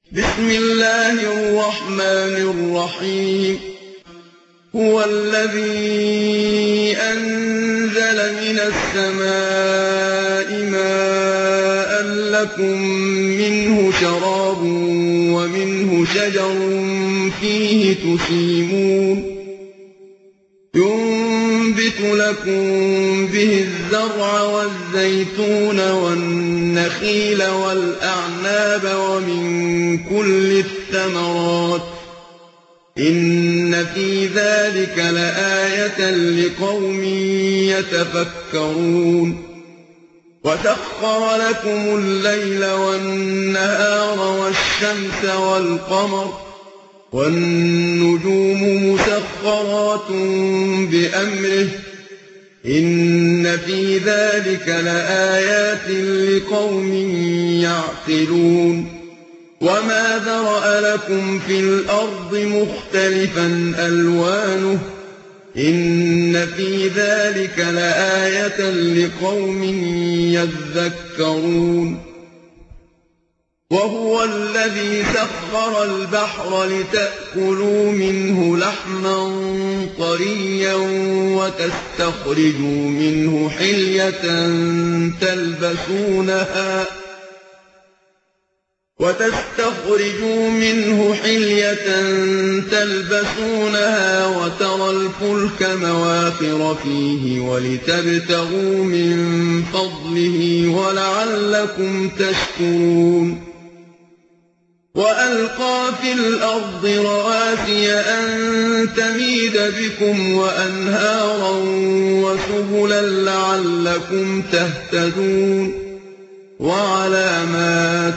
بسم الله الرحمن الرحيم هو الذي أنزل من السماء ماء لكم منه شراب ومنه شجر فيه تسيمون ينبت لكم به الزرع والزيتون والنخيل والأعناب ومن كل الثمرات إن في ذلك لآية لقوم يتفكرون وسخر لكم الليل والنهار والشمس والقمر والنجوم مسخرات بأمره إن في ذلك لآيات لقوم يعقلون وما ذرأ لكم في الأرض مختلفا ألوانه إن في ذلك لآية لقوم يذكرون وهو الذي سخر البحر لتأكلوا منه لحما طريا وتستخرجوا منه حلية تلبسونها وتستخرجوا منه حلية تلبسونها وترى الفلك مواخر فيه ولتبتغوا من فضله ولعلكم تشكرون وألقى في الأرض رواسي أن تميد بكم وأنهارا وسبلا لعلكم تهتدون وعلامات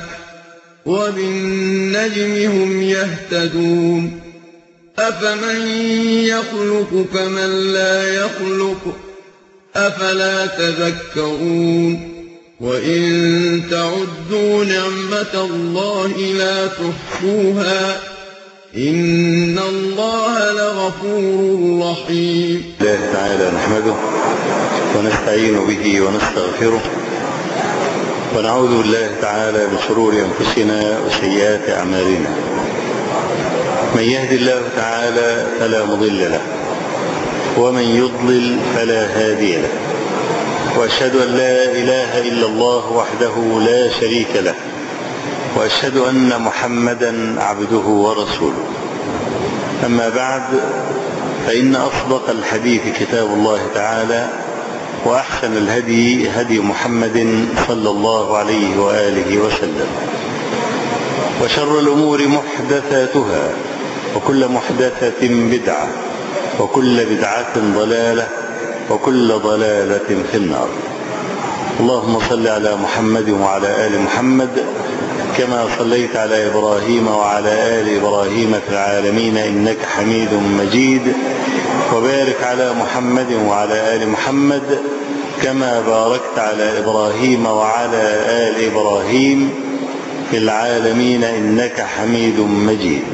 وبالنجم هم يهتدون أفمن يخلق كمن لا يخلق أفلا تذكرون وإن تعدوا نعمة الله لا تحصوها إن الله لغفور رحيم الله تعالى نحمده ونستعين به ونستغفره ونعوذ بالله تعالى من شرور أنفسنا وسيئات أعمالنا من يهد الله تعالى فلا مضل له ومن يضلل فلا هادي له وأشهد أن لا إله إلا الله وحده لا شريك له وأشهد أن محمدا عبده ورسوله أما بعد فإن أصدق الحديث كتاب الله تعالى وأحسن الهدي هدي محمد صلى الله عليه وآله وسلم وشر الأمور محدثاتها وكل محدثة بدعة وكل بدعة ضلالة وكل ضلالة في النار اللهم صل على محمد وعلى آل محمد كما صليت على إبراهيم وعلى آل إبراهيم في العالمين إنك حميد مجيد وبارك على محمد وعلى آل محمد كما باركت على إبراهيم وعلى آل إبراهيم في العالمين إنك حميد مجيد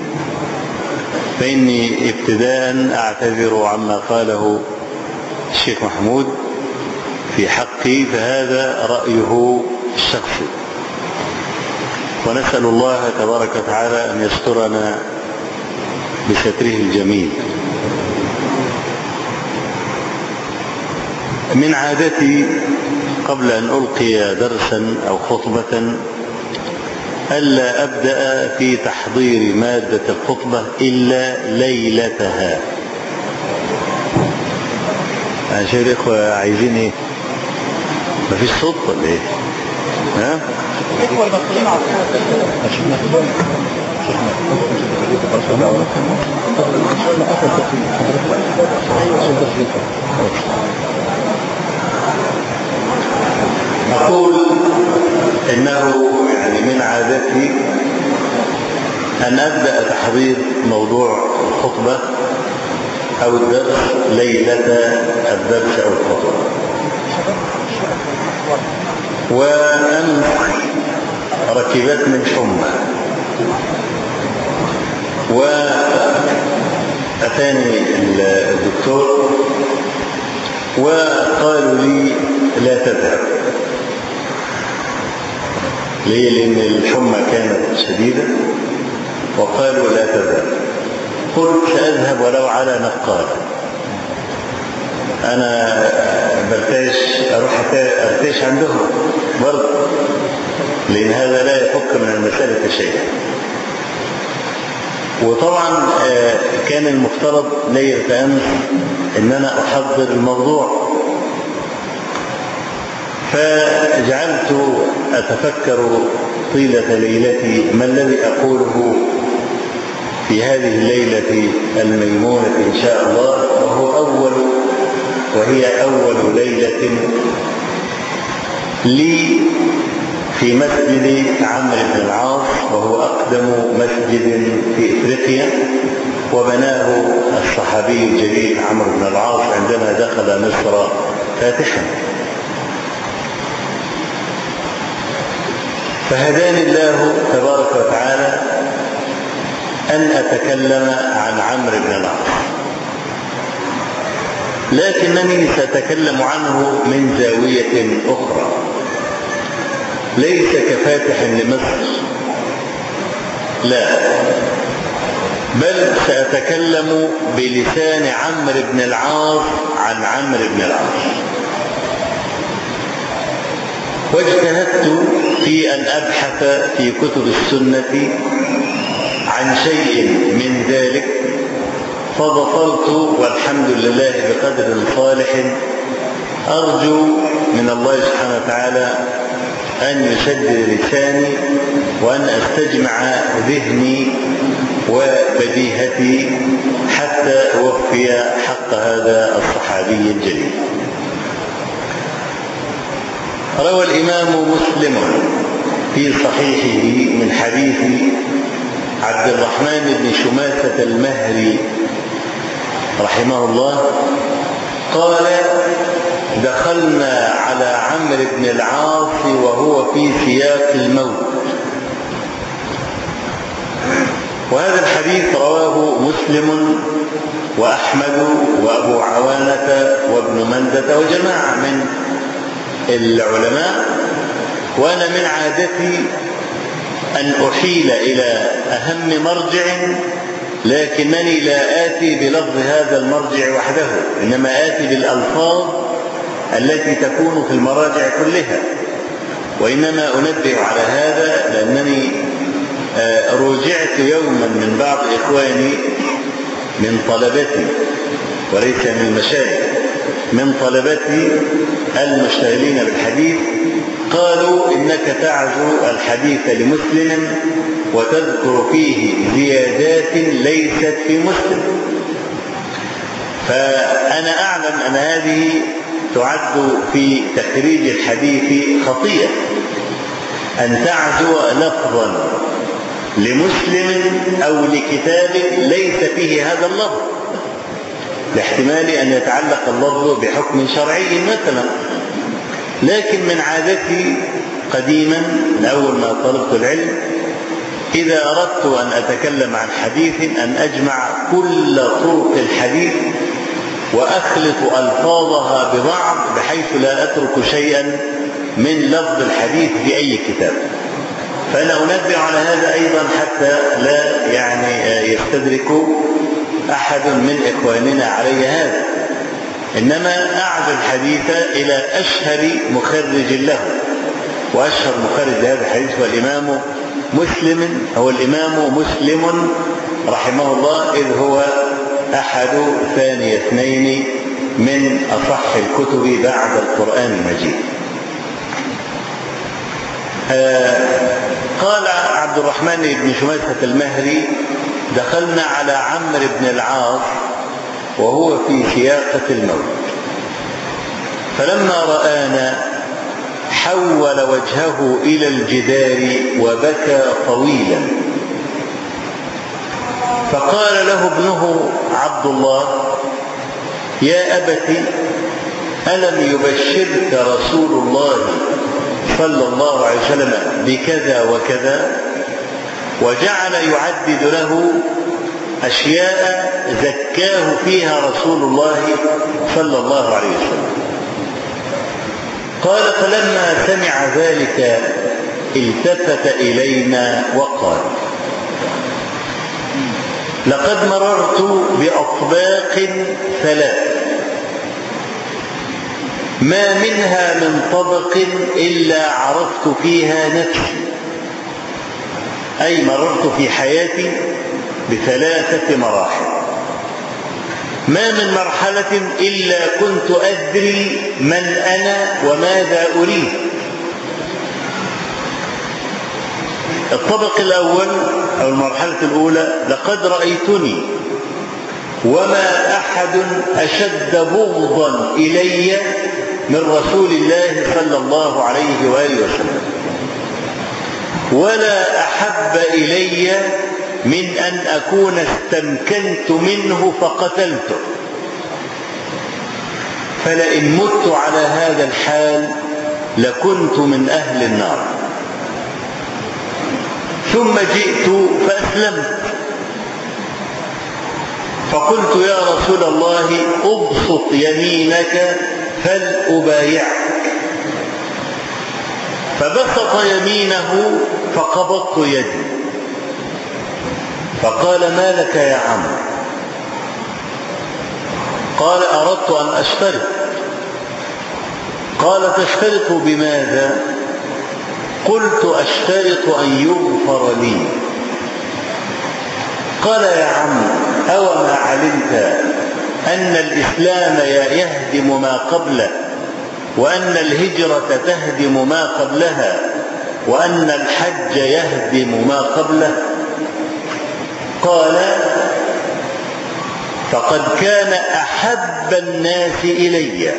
فإني ابتداء أعتذر عما قاله الشيخ محمود في حقي فهذا رأيه الشخصي ونسأل الله تبارك وتعالى أن يسترنا بستره الجميل من عادتي قبل أن ألقي درسا أو خطبة ألا أبدأ في تحضير مادة الخطبة إلا ليلتها عشان الإخوة عايزين إيه؟ مفيش صوت ولا إيه؟ ها؟ الإخوة المسؤولين على أقول إنه يعني من عادتي أن أبدأ تحضير موضوع الخطبة أو الدرس ليلة الدرس أو الخطبة وأن ركبتني الحمى وأتاني الدكتور وقالوا لي لا تذهب ليه؟ لأن الحمى كانت شديدة وقالوا لا تذهب قلت سأذهب ولو على نقالة أنا برتاش أروح أرتاش عندهم برضه لأن هذا لا يفك من المسألة شيئا وطبعا كان المفترض ليلة أمس إن أنا أحضر الموضوع فجعلت أتفكر طيلة ليلتي ما الذي أقوله في هذه الليلة الميمونة إن شاء الله وهو أول وهي أول ليلة لي في مسجد عمرو بن العاص وهو أقدم مسجد في إفريقيا وبناه الصحابي الجليل عمرو بن العاص عندما دخل مصر فاتحا فهداني الله تبارك وتعالى أن أتكلم عن عمرو بن العاص لكنني سأتكلم عنه من زاوية أخرى ليس كفاتح لمصر لا بل سأتكلم بلسان عمرو بن العاص عن عمرو بن العاص واجتهدت في أن أبحث في كتب السنة عن شيء من ذلك فظفرت والحمد لله بقدر صالح أرجو من الله سبحانه وتعالى أن يسدد لساني وأن أستجمع ذهني وبديهتي حتى أوفي حق هذا الصحابي الجليل روى الإمام مسلم في صحيحه من حديث عبد الرحمن بن شماسة المهري رحمه الله قال دخلنا على عمرو بن العاص وهو في سياق الموت وهذا الحديث رواه مسلم وأحمد وأبو عوانة وابن مندة وجماعة من العلماء وأنا من عادتي أن أحيل إلى أهم مرجع لكنني لا آتي بلفظ هذا المرجع وحده إنما آتي بالألفاظ التي تكون في المراجع كلها وإنما أنبه على هذا لأنني روجعت يوما من بعض إخواني من طلبتي وليس من المشايخ من طلبتي المشتغلين بالحديث قالوا إنك تعزو الحديث لمسلم وتذكر فيه زيادات ليست في مسلم فأنا أعلم أن هذه تعد في تخريج الحديث خطيئة أن تعزو لفظا لمسلم أو لكتاب ليس فيه هذا اللفظ لاحتمال أن يتعلق اللفظ بحكم شرعي مثلا لكن من عادتي قديما من أول ما طلبت العلم إذا أردت أن أتكلم عن حديث أن أجمع كل طرق الحديث وأخلط ألفاظها ببعض بحيث لا أترك شيئا من لفظ الحديث في أي كتاب فأنا أنبه على هذا أيضا حتى لا يعني يستدرك أحد من إخواننا علي هذا إنما أعد الحديث إلى أشهر مخرج له وأشهر مخرج لهذا الحديث هو الإمام مسلم هو الإمام مسلم رحمه الله إذ هو أحد ثاني اثنين من أصح الكتب بعد القرآن المجيد آه قال عبد الرحمن بن شماسة المهري دخلنا على عمرو بن العاص وهو في سياقة الموت فلما رآنا حول وجهه إلى الجدار وبكى طويلا فقال له ابنه عبد الله يا أبت ألم يبشرك رسول الله صلى الله عليه وسلم بكذا وكذا وجعل يعدد له أشياء زكاه فيها رسول الله صلى الله عليه وسلم قال فلما سمع ذلك التفت إلينا وقال لقد مررت بأطباق ثلاث ما منها من طبق إلا عرفت فيها نفسي أي مررت في حياتي بثلاثة مراحل ما من مرحلة إلا كنت أدري من أنا وماذا أريد الطبق الأول أو المرحلة الأولى لقد رأيتني وما أحد أشد بغضا إلي من رسول الله صلى الله عليه وآله وسلم ولا أحب إلي من أن أكون استمكنت منه فقتلته فلئن مت على هذا الحال لكنت من أهل النار ثم جئت فأسلمت فقلت يا رسول الله ابسط يمينك فلأبايعك فبسط يمينه فقبضت يدي فقال ما لك يا عم قال أردت أن أشترط قال تشترط بماذا قلت أشترط أن يغفر لي قال يا عم أوما علمت أن الإسلام يهدم ما قبله وأن الهجرة تهدم ما قبلها وأن الحج يهدم ما قبله قال فقد كان أحب الناس إلي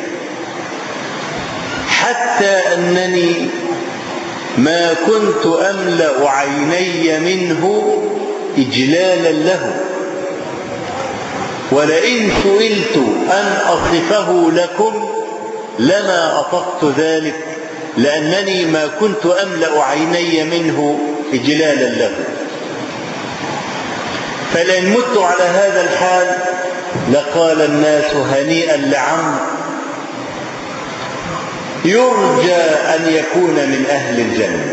حتى أنني ما كنت أملأ عيني منه إجلالا له ولئن سئلت أن أصفه لكم لما أطقت ذلك لأنني ما كنت أملأ عيني منه إجلالا له فلئن مت على هذا الحال لقال الناس هنيئا لعم يرجى أن يكون من أهل الجنة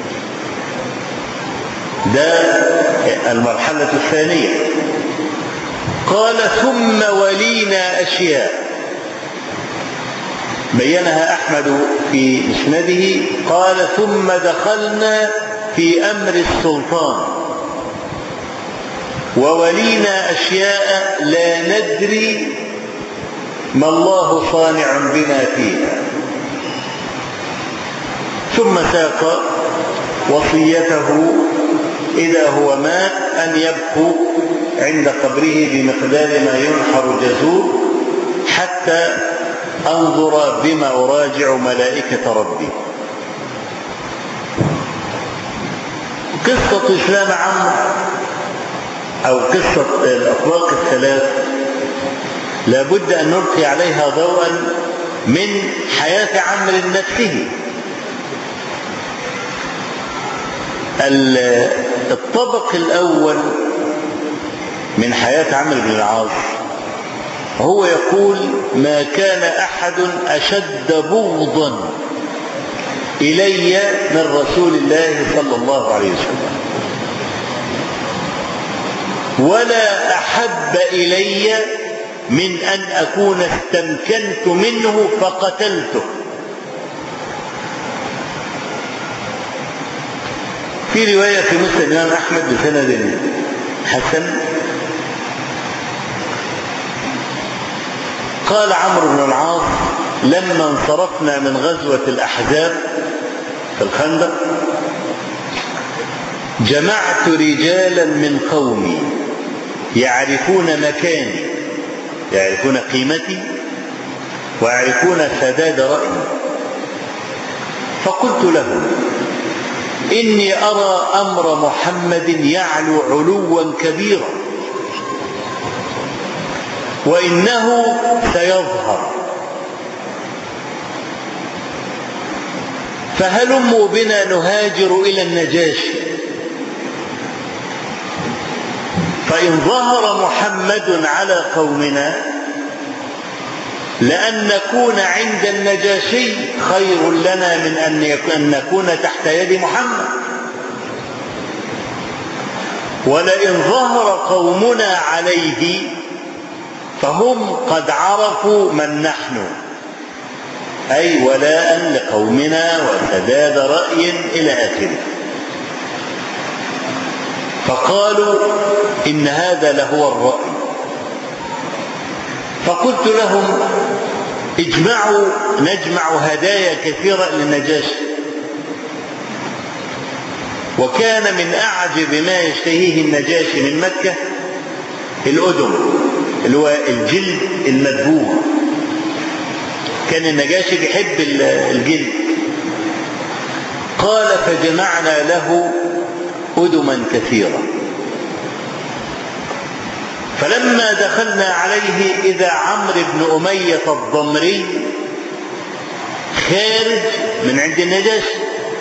ده المرحلة الثانية قال ثم ولينا أشياء بينها أحمد في مسنده قال ثم دخلنا في أمر السلطان وولينا أشياء لا ندري ما الله صانع بنا فيها ثم ساق وصيته إذا هو مات أن يبقوا عند قبره بمقدار ما ينحر جزور حتى أنظر بما أراجع ملائكة ربي قصة إسلام عمرو أو قصة الأطلاق الثلاث لابد أن نلقي عليها ضوءا من حياة عمرو نفسه الطبق الأول من حياة عمرو بن العاص هو يقول ما كان أحد أشد بغضا إلي من رسول الله صلى الله عليه وسلم ولا أحب إلي من أن أكون استمكنت منه فقتلته في رواية في مسلم الإمام أحمد بسند حسن قال عمرو بن العاص لما انصرفنا من غزوة الأحزاب في الخندق جمعت رجالا من قومي يعرفون مكاني يعرفون قيمتي ويعرفون سداد رأيي فقلت لهم إني أرى أمر محمد يعلو علوا كبيرا وإنه سيظهر فهلموا بنا نهاجر إلى النجاشي فإن ظهر محمد على قومنا لأن نكون عند النجاشي خير لنا من أن نكون تحت يد محمد ولئن ظهر قومنا عليه فهم قد عرفوا من نحن أي ولاء لقومنا وسداد رأي إلى آخره فقالوا إن هذا لهو الرأي فقلت لهم اجمعوا نجمع هدايا كثيرة للنجاشي وكان من أعجب ما يشتهيه النجاشي من مكة الأدم اللي هو الجلد المدبوغ كان النجاشي بيحب الجلد قال فجمعنا له أدما كثيرة فلما دخلنا عليه إذا عمرو بن أمية الضمري خارج من عند النجاشي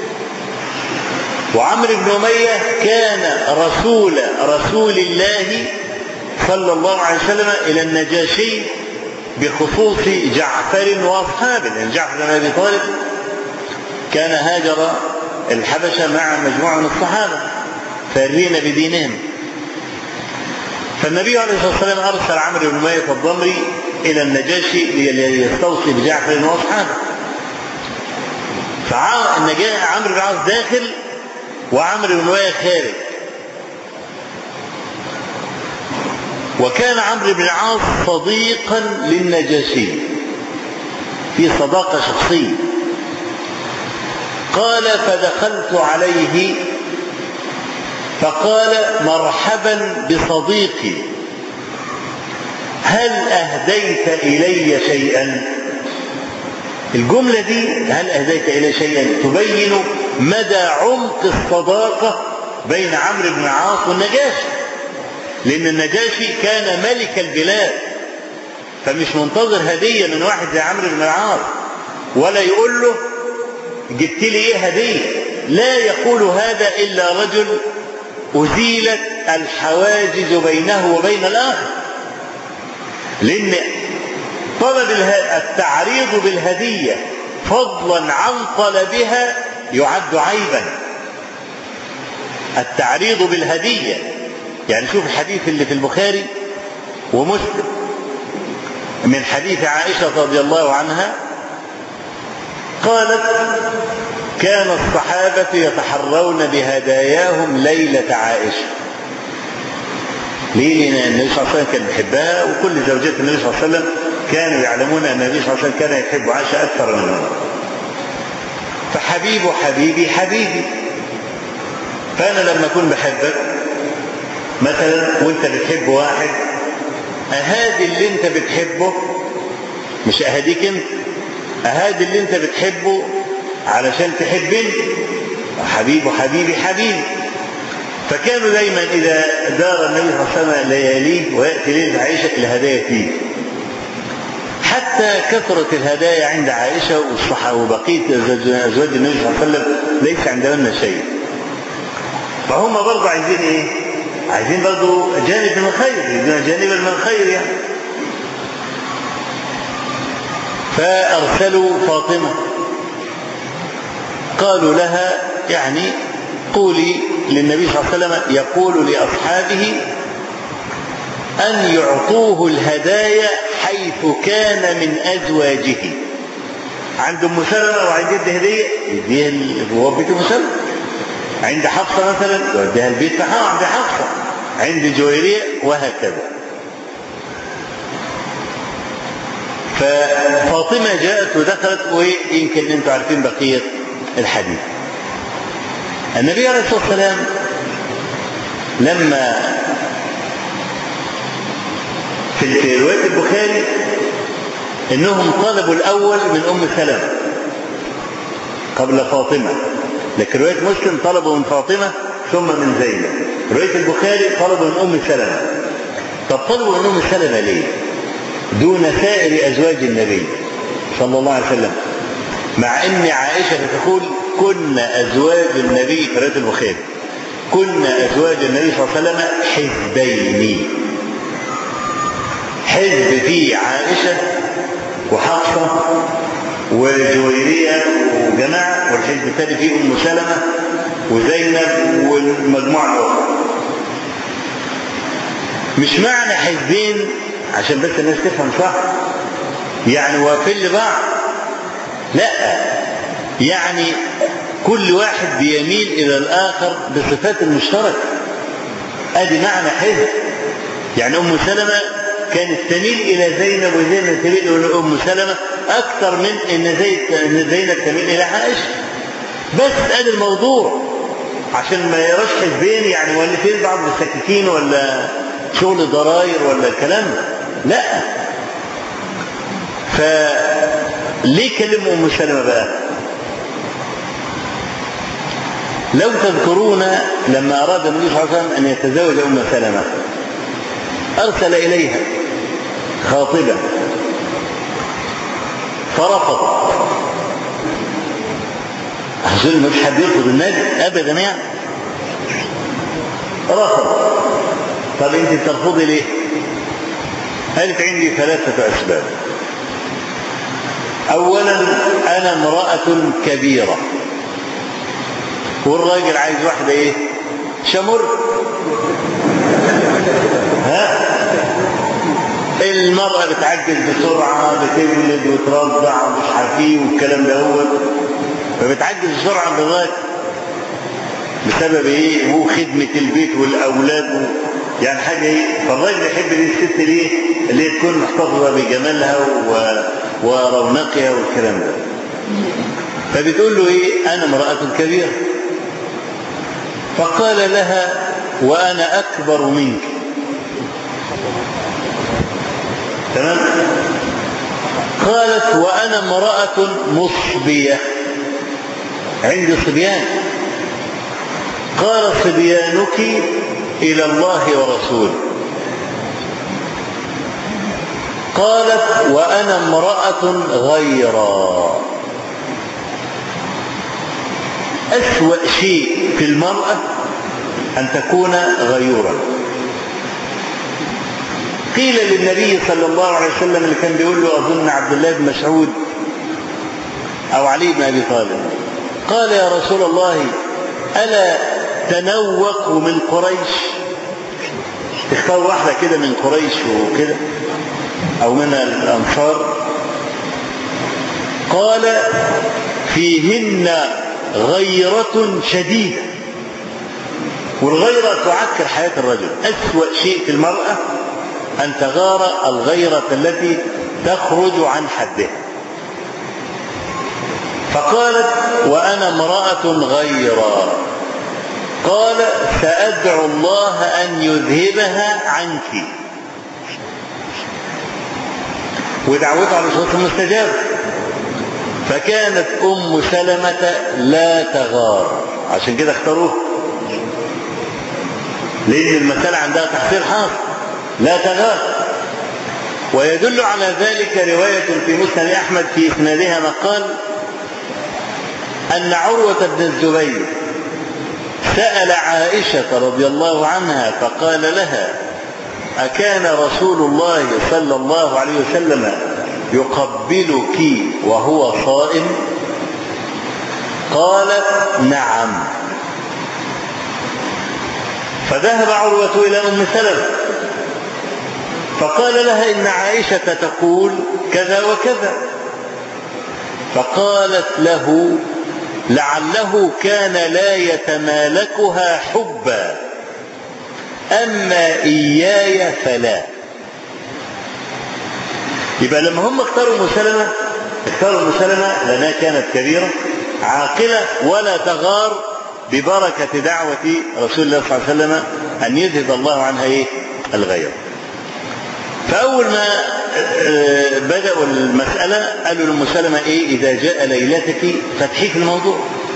وعمرو بن أمية كان رسول رسول الله صلى الله عليه وسلم إلى النجاشي بخصوص جعفر وأصحابه لأن جعفر بن أبي طالب كان هاجر الحبشة مع مجموعة من الصحابة فارين بدينهم فالنبي عليه الصلاة والسلام أرسل عمرو بن أمية الضمري إلى النجاشي ليستوصي بجعفر وأصحابه فعمرو بن العاص داخل وعمرو بن أمية خارج وكان عمرو بن العاص صديقا للنجاشي في صداقة شخصية قال فدخلت عليه فقال مرحبا بصديقي هل أهديت إلي شيئا الجملة دي هل أهديت إلي شيئا تبين مدى عمق الصداقة بين عمرو بن العاص والنجاشي لأن النجاشي كان ملك البلاد فمش منتظر هدية من واحد زي عمرو بن العاص ولا يقول له جبت لي ايه هدية لا يقول هذا إلا رجل أزيلت الحواجز بينه وبين الآخر لأن طلب التعريض بالهدية فضلا عن طلبها يعد عيبا التعريض بالهدية يعني شوف الحديث اللي في البخاري ومسلم من حديث عائشة رضي الله عنها قالت كان الصحابة يتحرون بهداياهم ليلة عائشة ليه؟ لأن النبي صلى الله عليه وسلم كان بيحبها وكل زوجات النبي صلى الله عليه وسلم كانوا يعلمون أن النبي صلى الله عليه وسلم كان يحب عائشة أكثر منهم فحبيب حبيبي حبيبي فأنا لما أكون بحبك مثلا وأنت بتحب واحد أهادي اللي أنت بتحبه مش أهديك أنت أهادي اللي أنت بتحبه علشان تحبني حبيب حبيبي حبيبي فكانوا دايما إذا دار النبي صلى الله عليه وسلم لياليه ويأتي ليلة عائشة الهدايا فيه حتى كثرت الهدايا عند عائشة والصحابة وبقية أزواج النبي صلى الله عليه وسلم ليس عندهن شيء فهم برضه عايزين إيه؟ عايزين برضه جانب من الخير يريدون جانبا من الخير يعني فأرسلوا فاطمة قالوا لها يعني قولي للنبي صلى الله عليه وسلم يقول لأصحابه أن يعطوه الهدايا حيث كان من أزواجه عند أم سلمة وعند جد هدية يديها هو بيت أم سلمة عند حفصة مثلا يوديها البيت بتاعها عند حفصة عند جويرية وهكذا ففاطمة جاءت ودخلت ويمكن انتم عارفين بقية الحديث النبي عليه الصلاة والسلام لما في رواية البخاري انهم طلبوا الاول من ام سلمة قبل فاطمة لكن رواية مسلم طلبوا من فاطمة ثم من زينب رواية البخاري طلبوا من ام سلمة طب طلبوا من ام سلمة ليه دون سائر ازواج النبي صلى الله عليه وسلم مع ان عائشة تقول كنا ازواج النبي في رواية البخاري كنا ازواج النبي صلى الله عليه وسلم حزبين حزب فيه عائشة وحفصة وجويرية وجماعة والحزب الثاني فيه أم سلمة وزينب والمجموعة الأخرى مش معنى حزبين عشان بس الناس تفهم صح يعني واقفين لبعض لا يعني كل واحد بيميل إلى الآخر بصفات المشتركة ادي معنى حزب يعني ام سلمه كانت تميل الى زينب وزينب تميل الى ام سلمه اكثر من ان زيد ان زينب تميل الى عائشه بس ادي الموضوع عشان ما يراش حزبين يعني مؤلفين بعض بالسكاكين ولا شغل ضراير ولا الكلام ده لا فليه كلموا ام سلمه بقى لو تذكرون لما أراد النبي صلى الله عليه وسلم أن يتزوج أم سلمة أرسل إليها خاطبا فرفض أظن مش حد يرفض النبي أبدا يعني رفض طب أنت ترفضي ليه؟ قالت عندي ثلاثة أسباب أولا أنا امرأة كبيرة والراجل عايز واحدة ايه شمر ها المرأة بتعجز بسرعة بتولد وترضع ومش عارفين والكلام ده هو فبتعجز بسرعة بالراجل بسبب ايه هو خدمة البيت والأولاد يعني حاجة ايه فالراجل يحب دي الست ليه اللي هي تكون محتفظة بجمالها و... ورونقها والكلام ده فبتقول له ايه انا امرأة كبيرة فقال لها وأنا أكبر منك تمام قالت وأنا امرأة مصبية عندي صبيان قال صبيانك إلى الله ورسوله قالت وأنا امرأة غيرا أسوأ شيء في المرأة أن تكون غيورا قيل للنبي صلى الله عليه وسلم اللي كان بيقول له أظن عبد الله بن مسعود أو علي بن أبي طالب قال يا رسول الله ألا تنوق من قريش تختار واحدة كده من قريش وكده أو من الأنصار قال فيهن غيرة شديدة والغيرة تعكر حياة الرجل أسوأ شيء في المرأة أن تغار الغيرة التي تخرج عن حدها فقالت وأنا امرأة غيرا قال سأدعو الله أن يذهبها عنك ودعوته على صوت مستجاب فكانت أم سلمة لا تغار عشان كده اختاروه لأن المسألة عندها تحصيل حاصل لا تغار ويدل على ذلك رواية في مسند أحمد في إسنادها مقال أن عروة بن الزبير سأل عائشة رضي الله عنها فقال لها أكان رسول الله صلى الله عليه وسلم يقبلك وهو صائم قالت نعم فذهب عروة إلى أم سلمة فقال لها إن عائشة تقول كذا وكذا فقالت له لعله كان لا يتمالكها حبا أما إياي فلا يبقى لما هم اختاروا ام سلمة اختاروا ام سلمة لأنها كانت كبيرة عاقلة ولا تغار ببركة دعوة رسول الله صلى الله عليه وسلم أن يذهب الله عنها إيه؟ الغير. فأول ما بدأوا المسألة قالوا لأم سلمة إيه إذا جاء ليلتك فتحي في الموضوع.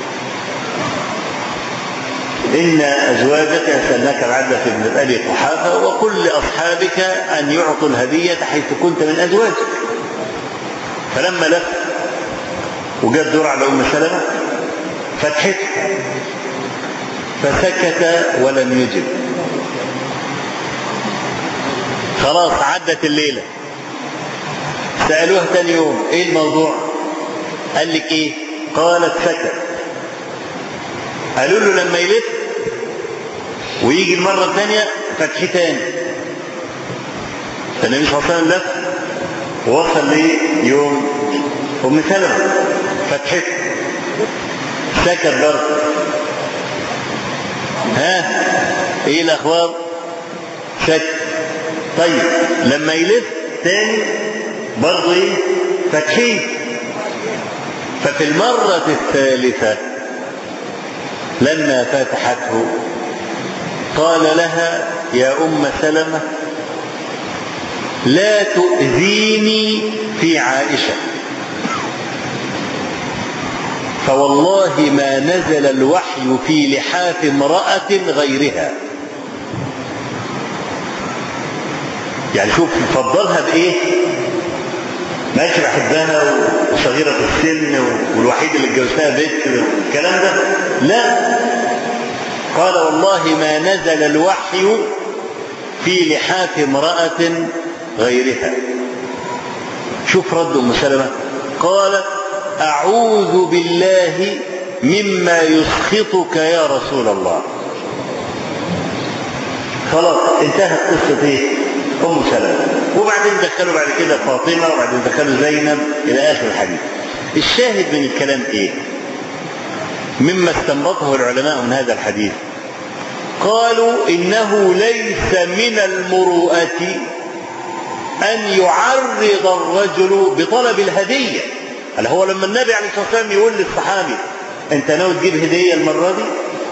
إن أزواجك يسألناك العدة في ابن أبي قحافة وقل لأصحابك أن يعطوا الهدية حيث كنت من أزواجك. فلما لف وجاء الدور على أم سلمة فتحت فسكت ولم يجب خلاص عدت الليلة سألوها تاني يوم ايه الموضوع قال لك ايه قالت سكت قالوا له لما يلف ويجي المرة الثانية فتح تاني فالنبي صلى الله عليه وسلم لف ووصل ليوم أم سلمة فتحت سكت برضه ها ايه الاخبار سكت طيب لما يلف تاني برضه ايه فتحين ففي المرة الثالثة لما فتحته قال لها يا أم سلمة لا تؤذيني في عائشة فوالله ما نزل الوحي في لحاف امرأة غيرها يعني شوف فضلها بإيه ماشي بحبها وصغيرة السن والوحيد اللي اتجوزتها بكر الكلام ده لا قال والله ما نزل الوحي في لحاف امرأة غيرها شوف رد أم سلمة قالت أعوذ بالله مما يسخطك يا رسول الله خلاص انتهت قصة ايه؟ أم سلمة وبعدين دخلوا بعد كده فاطمة وبعدين دخلوا زينب إلى آخر الحديث الشاهد من الكلام ايه؟ مما استنبطه العلماء من هذا الحديث قالوا إنه ليس من المروءة أن يعرض الرجل بطلب الهدية هل هو لما النبي عليه الصلاة والسلام يقول للصحابي أنت ناوي تجيب هدية المرة دي؟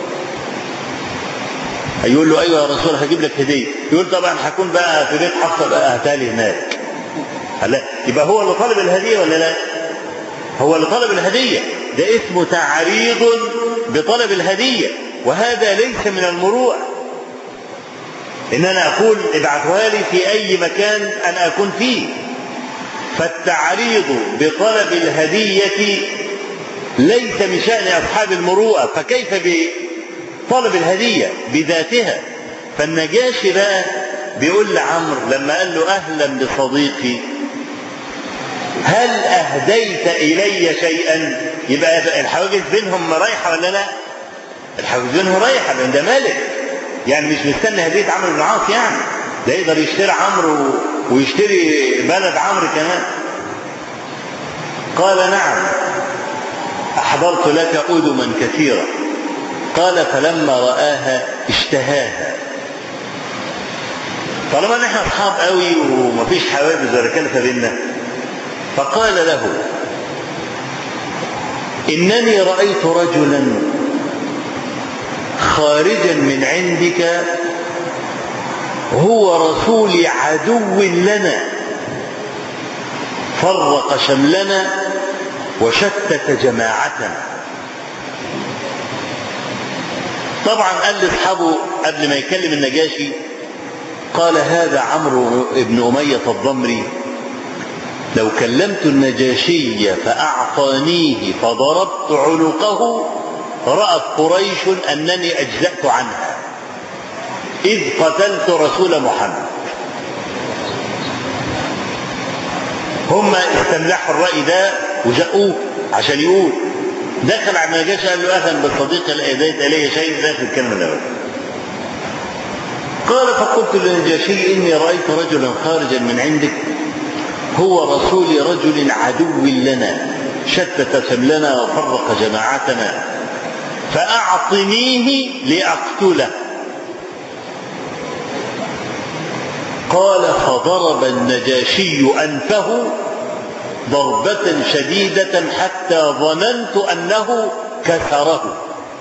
يقول له أيوة يا رسول هجيب لك هدية يقول طبعا هكون بقى في بيت حفصة بقى هتالي هناك لا يبقى هو اللي طالب الهدية ولا لا؟ هو اللي طلب الهدية ده اسمه تعريض بطلب الهدية وهذا ليس من المروءة إن أنا أقول ابعثوها لي في أي مكان أنا أكون فيه فالتعريض بطلب الهدية ليس من شأن أصحاب المروءة فكيف بطلب الهدية بذاتها فالنجاشي بقى بيقول لعمرو لما قال له أهلا بصديقي هل أهديت إلي شيئا يبقى الحواجز بينهم رايحة ولا لا الحواجز بينهم رايحة لأن ده مالك يعني مش مستني هدية عمرو بن العاص يعني ده يقدر يشتري عمرو ويشتري بلد عمرو كمان قال نعم أحضرت لك أدما كثيرة قال فلما رآها اشتهاها طالما نحن أصحاب قوي ومفيش حواجز ولا كلفة بينا فقال له إنني رأيت رجلا خارجا من عندك هو رسول عدو لنا فرق شملنا وشتت جماعتنا طبعا قال لاصحابه قبل ما يكلم النجاشي قال هذا عمرو بن أمية الضمري لو كلمت النجاشي فأعطانيه فضربت عنقه رأت قريش أنني أجزأت عنها إذ قتلت رسول محمد هم استملحوا الرأي ده وزقوه عشان يقول دخل على النجاشي قال له أهلا بالصديق الأيديت إلي شيء ذات الكلمة الأولى قال فقلت للنجاشي إني رأيت رجلا خارجا من عندك هو رسول رجل عدو لنا شتت شملنا وفرق جماعتنا فأعطنيه لأقتله قال فضرب النجاشي أنفه ضربة شديدة حتى ظننت أنه كسره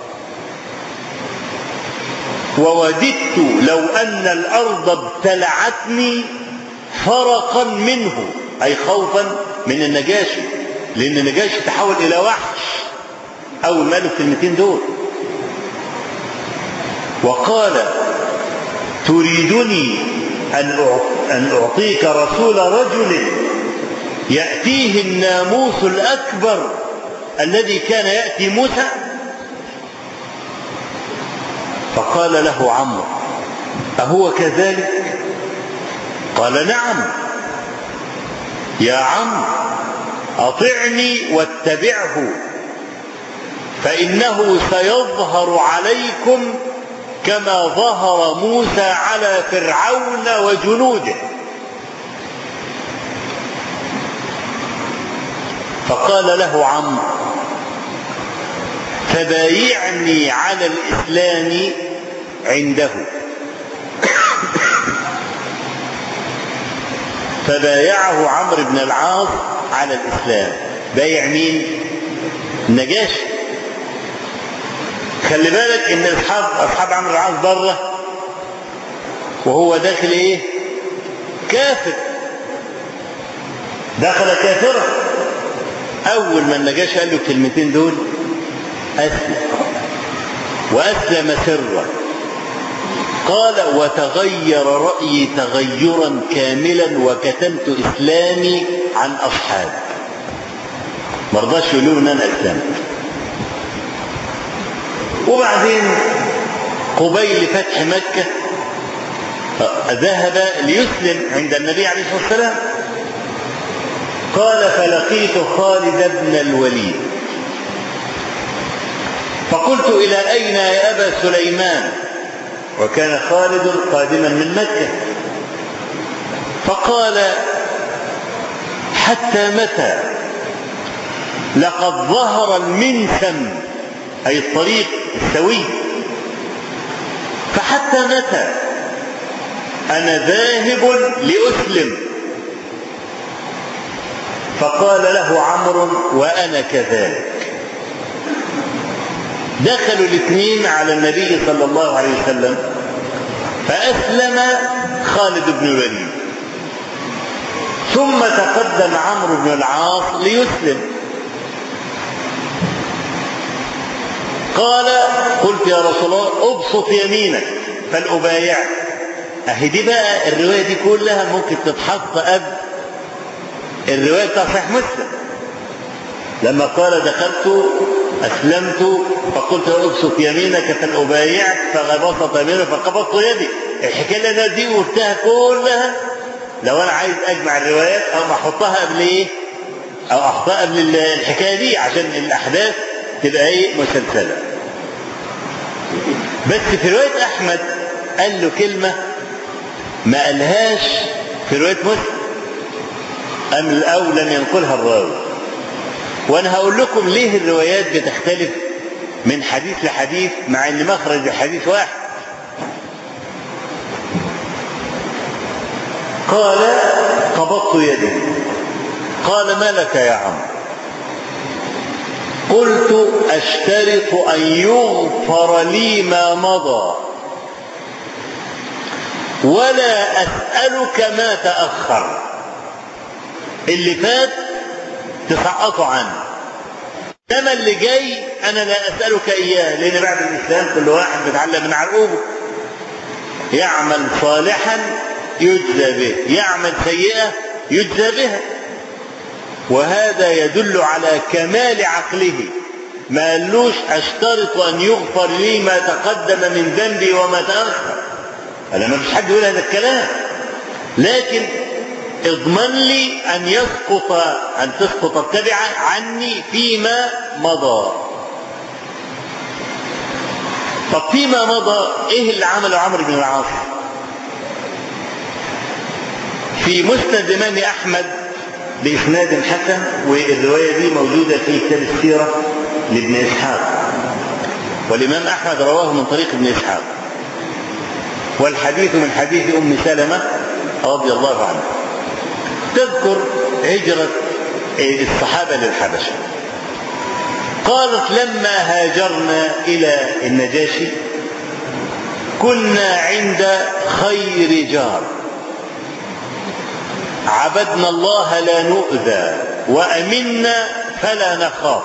ووددت لو أن الأرض ابتلعتني فرقا منه أي خوفا من النجاشي لأن النجاشي تحول إلى وحش أول ما قالوا الكلمتين دول وقال تريدني أن أن أعطيك رسول رجل يأتيه الناموس الأكبر الذي كان يأتي موسى فقال له عمرو أهو كذلك قال نعم يا عم أطعني واتبعه فإنه سيظهر عليكم كما ظهر موسى على فرعون وجنوده فقال له عمرو فبايعني على الإسلام عنده فبايعه عمرو بن العاص على الإسلام بايع مين النجاشي خلي بالك ان اصحاب اصحاب عمرو العاص بره وهو داخل ايه كافر دخل كافرا اول ما النجاشي قال له الكلمتين دول اسلم واسلم سرا قال وتغير رأيي تغيرا كاملا وكتمت إسلامي عن أصحابي ما رضاش يقولوا ان انا اسلمت وبعدين قبيل فتح مكة ذهب ليسلم عند النبي عليه الصلاة والسلام قال فلقيت خالد بن الوليد فقلت إلى أين يا أبا سليمان وكان خالد قادما من مكة فقال حتى متى لقد ظهر المنسم أي الطريق السوي فحتى متى أنا ذاهب لأسلم فقال له عمرو وأنا كذلك دخلوا الاثنين على النبي صلى الله عليه وسلم فأسلم خالد بن الوليد ثم تقدم عمرو بن العاص ليسلم قال قلت يا رسول الله ابسط يمينك فلأبايعك اهي دي بقى الرواية دي كلها ممكن تتحط قبل الرواية بتاع صحيح مسلم لما قال دخلت أسلمت فقلت ابسط يمينك فلأبايعك فبسط يمينك فقبضت يدي الحكاية اللي أنا دي قلتها كلها لو أنا عايز أجمع الروايات أو أحطها قبل إيه؟ أو أحطها قبل الحكاية دي عشان الأحداث تبقى إيه مسلسلة بس في رواية أحمد قال له كلمة ما قالهاش في رواية مسلم أم أو لم ينقلها الراوي وأنا هقول لكم ليه الروايات بتختلف من حديث لحديث مع أن مخرج الحديث واحد قال قبضت يدي قال ما لك يا عم قلت أشترط أن يغفر لي ما مضى ولا أسألك ما تأخر اللي فات تسقطوا عنه انما اللي جاي انا لا اسالك اياه لان بعد الاسلام كل واحد بيتعلم من عرقوبه يعمل صالحا يجزى به يعمل سيئه يجزى بها وهذا يدل على كمال عقله ما قالوش اشترط ان يغفر لي ما تقدم من ذنبي وما تاخر انا ما فيش حد يقول هذا الكلام لكن اضمن لي ان يسقط ان تسقط التبعه عني فيما مضى طب فيما مضى ايه اللي عمله عمرو بن العاص في مسند امام احمد باسناد حسن والروايه دي موجوده في كتاب السيره لابن اسحاق والامام احمد رواه من طريق ابن اسحاق والحديث من حديث ام سلمه رضي الله عنها تذكر هجرة الصحابة للحبشة قالت لما هاجرنا إلى النجاشي كنا عند خير جار عبدنا الله لا نؤذى وأمنا فلا نخاف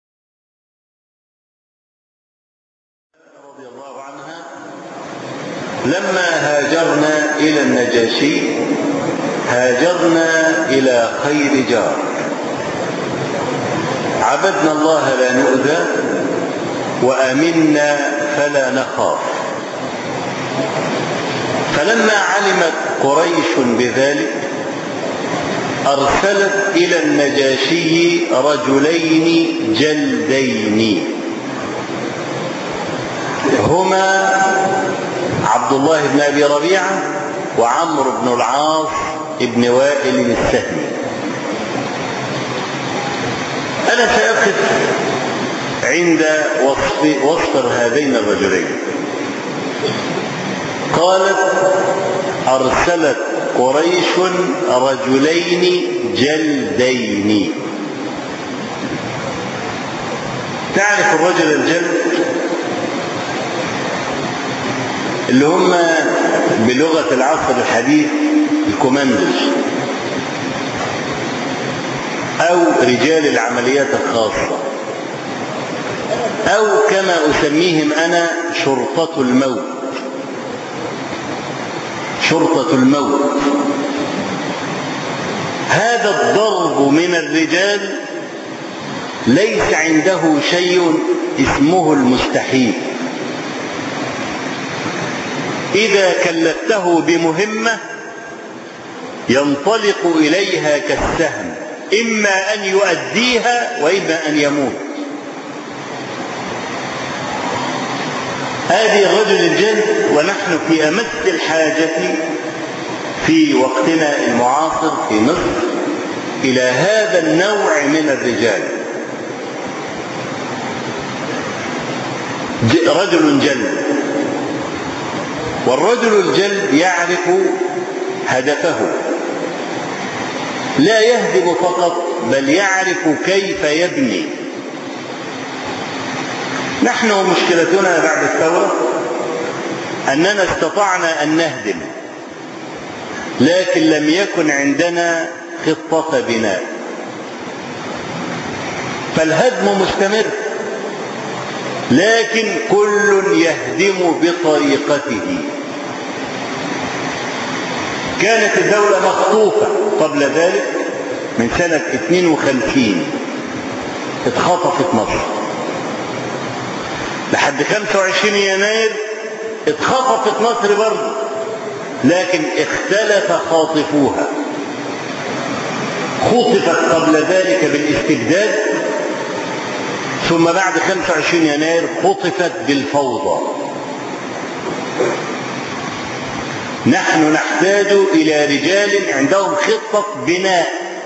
رضي الله عنها لما هاجرنا إلى النجاشي هاجرنا إلى خير جار عبدنا الله لا نؤذى وأمنا فلا نخاف فلما علمت قريش بذلك أرسلت إلى النجاشي رجلين جلدين هما عبد الله بن أبي ربيعة وعمرو بن العاص بن وائل السهمي أنا سأقف عند وصف وصف هذين الرجلين قالت أرسلت قريش رجلين جلدين تعرف الرجل الجلد اللي هم بلغة العصر الحديث الكوماندوز أو رجال العمليات الخاصة أو كما أسميهم أنا شرطة الموت شرطة الموت هذا الضرب من الرجال ليس عنده شيء اسمه المستحيل إذا كلفته بمهمة ينطلق إليها كالسهم إما أن يؤديها وإما أن يموت هذه الرجل الجلد ونحن في أمس الحاجة في وقتنا المعاصر في مصر إلى هذا النوع من الرجال رجل جلد والرجل الجلد يعرف هدفه لا يهدم فقط بل يعرف كيف يبني نحن مشكلتنا بعد الثورة أننا استطعنا أن نهدم لكن لم يكن عندنا خطة بناء فالهدم مستمر لكن كل يهدم بطريقته كانت الدولة مخطوفة قبل ذلك من سنة 52 اتخطفت مصر لحد 25 يناير اتخطفت مصر برضه لكن اختلف خاطفوها خطفت قبل ذلك بالاستبداد ثم بعد 25 يناير خطفت بالفوضى نحن نحتاج إلى رجال عندهم خطة بناء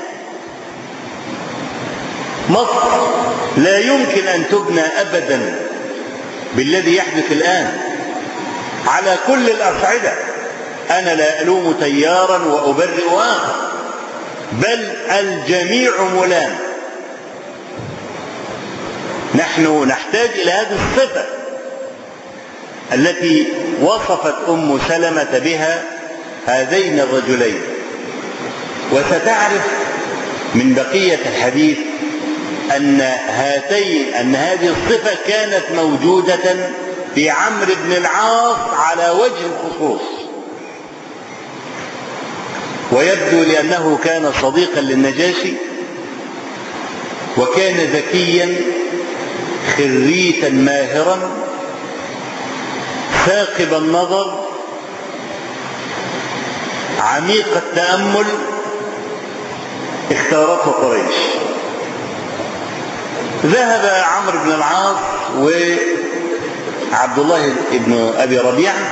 مصر لا يمكن أن تبنى أبدا بالذي يحدث الآن على كل الأصعدة أنا لا ألوم تيارا وأبرئ آخر بل الجميع ملام نحن نحتاج إلى هذه الصفة التي وصفت أم سلمة بها هذين الرجلين وستعرف من بقية الحديث أن هاتين أن هذه الصفة كانت موجودة في عمرو بن العاص على وجه الخصوص ويبدو لأنه كان صديقا للنجاشي وكان ذكيا خريتا ماهرا ثاقب النظر عميق التأمل اختارته قريش ذهب عمرو بن العاص وعبد الله بن ابي ربيعه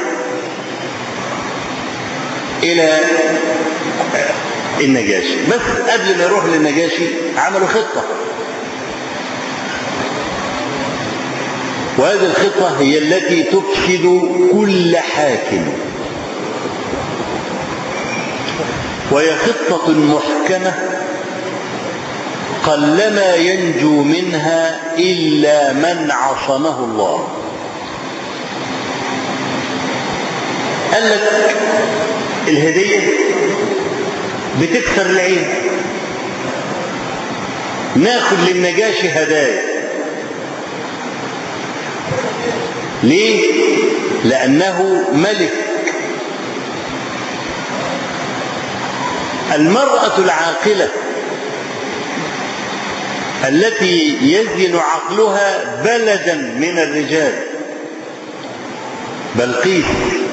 الى النجاشي بس قبل ما يروح للنجاشي عملوا خطه وهذه الخطه هي التي تفسد كل حاكم وهي خطه محكمه قلما ينجو منها إلا من عصمه الله قال لك الهدية بتكسر العين ناخد للنجاشي هدايا ليه؟ لأنه ملك المرأة العاقلة التي يزن عقلها بلدا من الرجال بلقيس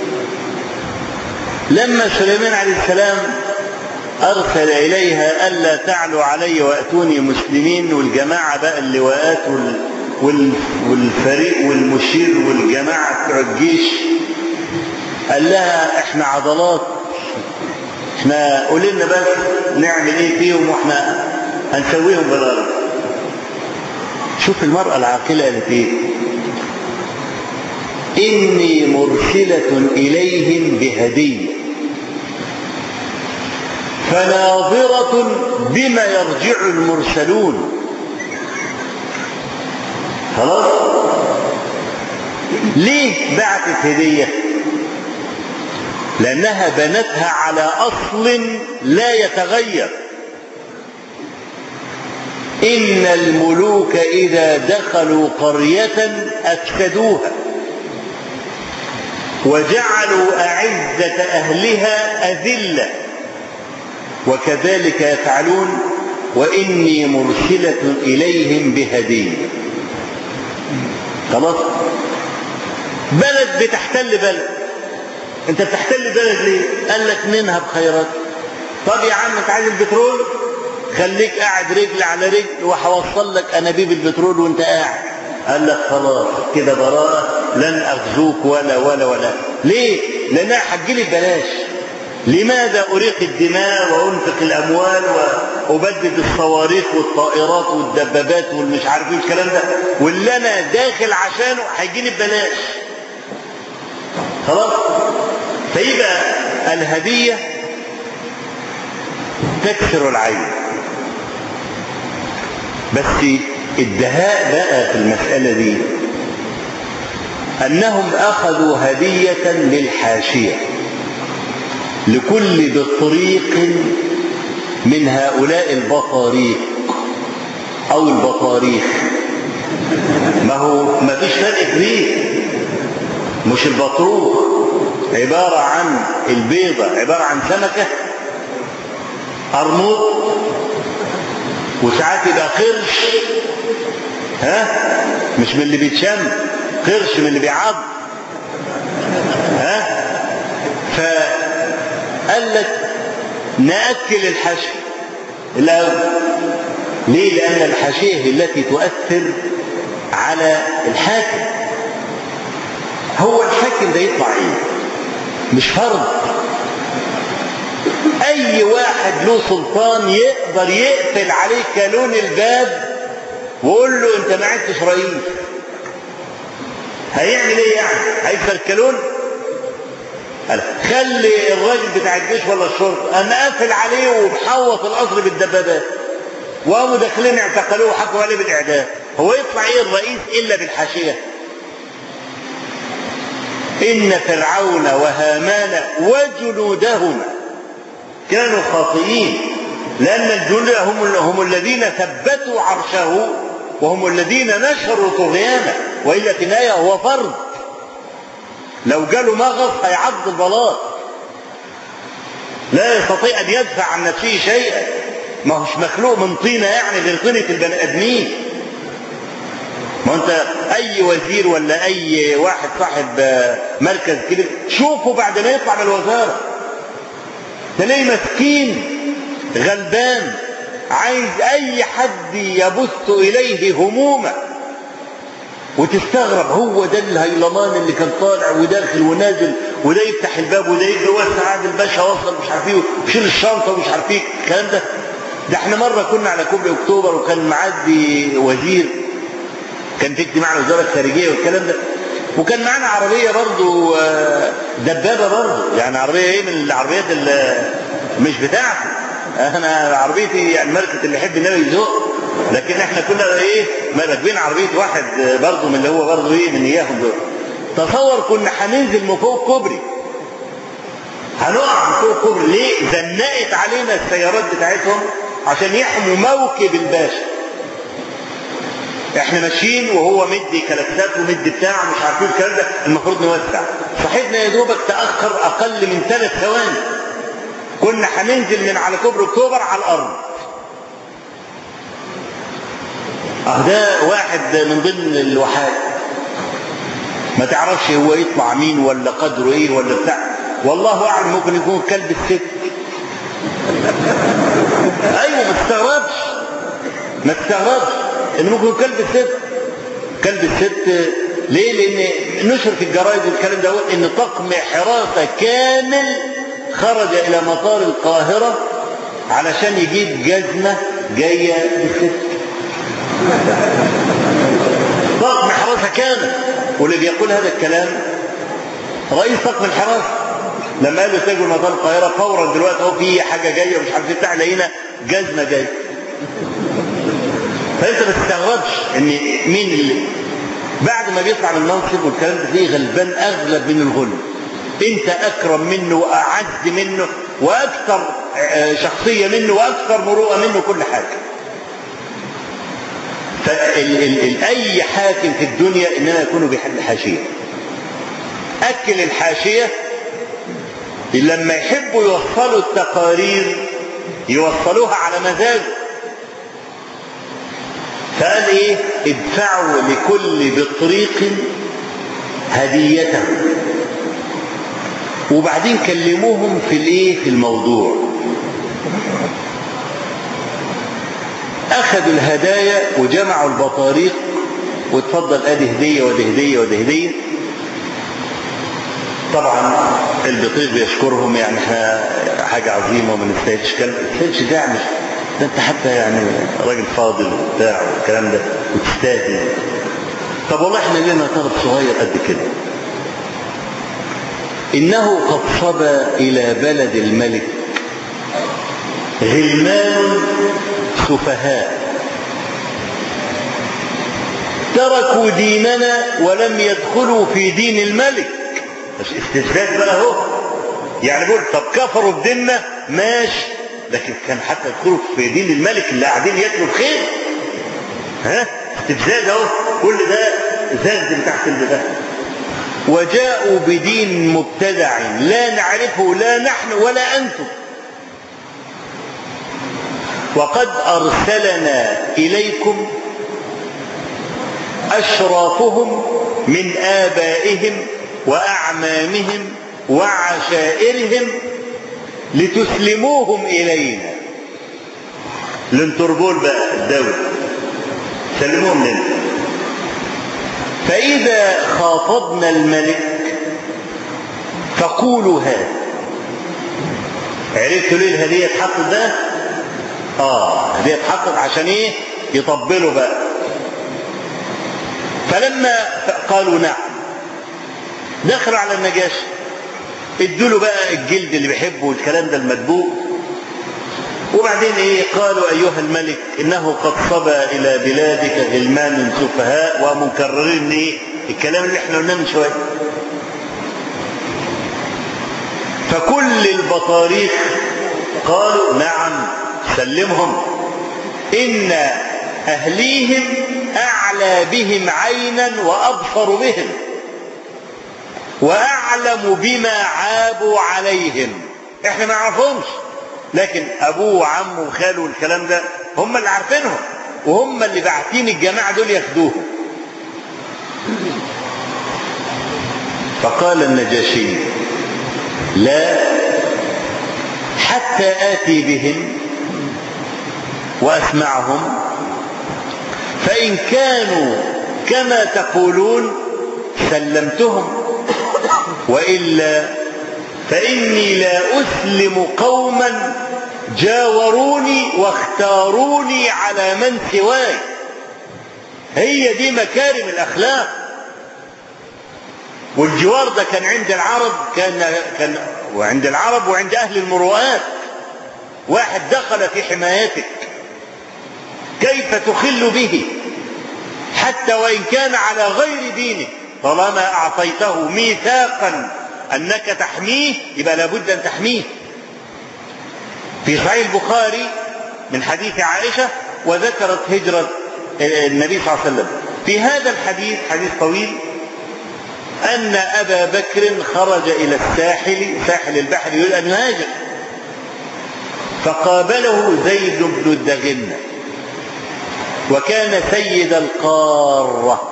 لما سليمان عليه السلام أرسل إليها ألا تعلوا علي وأتوني مسلمين والجماعة بقى اللواءات وال والفريق والمشير والجماعة بتوع الجيش قال لها احنا عضلات احنا قولي لنا بس نعمل ايه فيهم واحنا هنسويهم بالارض شوف المرأة العاقلة قالت ايه إني مرسلة إليهم بهدية فناظرة بما يرجع المرسلون خلاص ليه بعتت هدية لأنها بنتها على أصل لا يتغير إن الملوك إذا دخلوا قرية أفسدوها وجعلوا أعزة أهلها أذلة وكذلك يفعلون وإني مرسلة إليهم بهدية خلاص بلد بتحتل بلد انت بتحتل بلد ليه قال لك منها بخيرات طب يا عم انت عايز البترول خليك قاعد رجل على رجل وهوصل لك انابيب البترول وانت قاعد قال لك خلاص كده براءة لن أغزوك ولا ولا ولا ليه؟ لأنها هتجيلي ببلاش لماذا أريق الدماء وأنفق الأموال وأبدد الصواريخ والطائرات والدبابات والمش عارف ايه الكلام ده واللي أنا داخل عشانه هيجيني ببلاش خلاص فيبقى الهدية تكسر العين بس الدهاء بقى في المسألة دي أنهم أخذوا هدية للحاشية لكل بطريق من هؤلاء البطاريق أو البطاريخ ما هو ما فيش فرق كبير مش البطروخ عبارة عن البيضة عبارة عن سمكة قرموط وساعات يبقى قرش ها مش من اللي بيتشم قرش من اللي بيعض ها فقال لك نأكل الحشو الأول ليه؟ لأن الحشية التي تؤثر على الحاكم هو الحاكم ده يطلع ايه؟ مش فرض اي واحد له سلطان يقدر يقفل عليك كالون الباب ويقول له انت ما عدتش رئيس هيعمل ايه يعني هيكسر الكالون خلي الراجل بتاع الجيش ولا الشرطه قام قافل عليه ومحوط القصر بالدبابات وقاموا داخلين اعتقلوه وحكموا عليه بالاعدام هو يطلع ايه الرئيس الا بالحاشيه ان فرعون وهامان وجنودهما كانوا خاطئين لأن الجند هم, هم الذين ثبتوا عرشه وهم الذين نشروا طغيانه وإلا في النهاية هو فرد لو جاله مغص هيعض البلاط لا يستطيع أن يدفع عن نفسه شيئا ما هوش مخلوق من طينة يعني غير طينة البني آدمين ما انت اي وزير ولا اي واحد صاحب مركز كبير شوفه بعد ما يطلع من الوزاره تلاقيه مسكين غلبان عايز اي حد يبث اليه همومه وتستغرب هو ده الهيلمان اللي كان طالع وداخل ونازل وده يفتح الباب وده يجري وسع عاد الباشا وصل مش عارف ايه وشيل الشنطه ومش عارف ايه الكلام ده ده احنا مره كنا على كوبري اكتوبر وكان معدي وزير كان في اجتماع الوزاره الخارجيه والكلام ده وكان معانا عربيه برضو دبابه برضو يعني عربيه ايه من العربيات اللي مش بتاعتي انا عربيتي يعني ماركه اللي يحب النبي يزق لكن احنا كنا ايه راكبين عربيه واحد برضو من اللي هو برضو ايه من اياهم دول تصور كنا هننزل من فوق كوبري هنقع من فوق كوبري ليه زنقت علينا السيارات بتاعتهم عشان يحموا موكب الباشا احنا ماشيين وهو مدي كلاكسات ومدي بتاع مش عارفين الكلام ده المفروض نوسع صاحبنا يا دوبك تاخر اقل من ثلاث ثواني كنا هننزل من على كوبري اكتوبر على الارض اه ده واحد من ضمن الوحات ما تعرفش هو يطلع مين ولا قدره ايه ولا بتاع والله اعلم ممكن يكون كلب الست ايوه ما تستغربش ما تستغربش ان ممكن يكون كلب الست كلب الست ليه لان نشر في الجرايد والكلام ده ان طقم حراسه كامل خرج الى مطار القاهره علشان يجيب جزمه جايه للست طقم حراسه كامل واللي بيقول هذا الكلام رئيس طقم الحراسه لما قال له تاجر مطار القاهره فورا دلوقتي اهو في حاجه جايه ومش عارف بتاع لقينا جزمه جايه فانت ما تستغربش ان مين اللي بعد ما بيطلع من المنصب والكلام ده تلاقيه غلبان اغلب من الغل انت اكرم منه واعز منه واكثر شخصيه منه واكثر مروءه منه كل حاجه فأي حاكم في الدنيا انما يكون بحل حاشيه اكل الحاشيه لما يحبوا يوصلوا التقارير يوصلوها على مزاجه فقال ايه ادفعوا لكل بطريق هديته وبعدين كلموهم في الايه في الموضوع اخذوا الهدايا وجمعوا البطاريق وتفضل ادي هديه ودي هديه ودي هديه طبعا البطيق بيشكرهم يعني احنا حاجه عظيمه وما نستاهلش كلام ما نستاهلش دعم ده انت حتى يعني راجل فاضل وبتاع والكلام ده وتستاهل طب والله احنا لنا طلب صغير قد كده انه قد صبى الى بلد الملك غلمان سفهاء تركوا ديننا ولم يدخلوا في دين الملك مش استفزاز بقى اهو يعني بيقول طب كفروا بديننا ماشي لكن كان حتى يدخلوا في دين الملك اللي قاعدين ياكلوا الخير ها استفزاز اهو كل ده زاد من تحت البتاع وجاءوا بدين مبتدع لا نعرفه لا نحن ولا انتم وقد ارسلنا اليكم اشرافهم من ابائهم واعمامهم وعشائرهم لتسلموهم الينا الانتربول بقى الدولة سلموهم لنا فاذا خاطبنا الملك فقولوا هذا عرفتوا ليه الهديه اتحطت بقى اه الهديه اتحطت عشان ايه يطبلوا بقى فلما قالوا نعم دخلوا على النجاشي ادوا له بقى الجلد اللي بيحبه والكلام ده المدبوغ وبعدين ايه قالوا ايها الملك انه قد صبى الى بلادك غلمان سفهاء ومكررين ايه الكلام اللي احنا قلناه من شويه فكل البطاريق قالوا نعم سلمهم ان اهليهم اعلى بهم عينا وابصر بهم واعلم بما عابوا عليهم احنا ما نعرفهمش لكن ابوه وعمه وخاله والكلام ده هم اللي عارفينهم وهم اللي باعتين الجماعه دول ياخدوهم فقال النجاشي لا حتى اتي بهم واسمعهم فان كانوا كما تقولون سلمتهم والا فاني لا اسلم قوما جاوروني واختاروني على من سواي هي دي مكارم الاخلاق والجوار ده كان عند العرب كان كان وعند العرب وعند اهل المروءات واحد دخل في حمايتك كيف تخل به حتى وان كان على غير دينك طالما اعطيته ميثاقا انك تحميه يبقى لابد ان تحميه في صحيح البخاري من حديث عائشه وذكرت هجره النبي صلى الله عليه وسلم في هذا الحديث حديث طويل ان ابا بكر خرج الى الساحل ساحل البحر يريد ان يهاجر فقابله زيد بن الدغنة وكان سيد القارة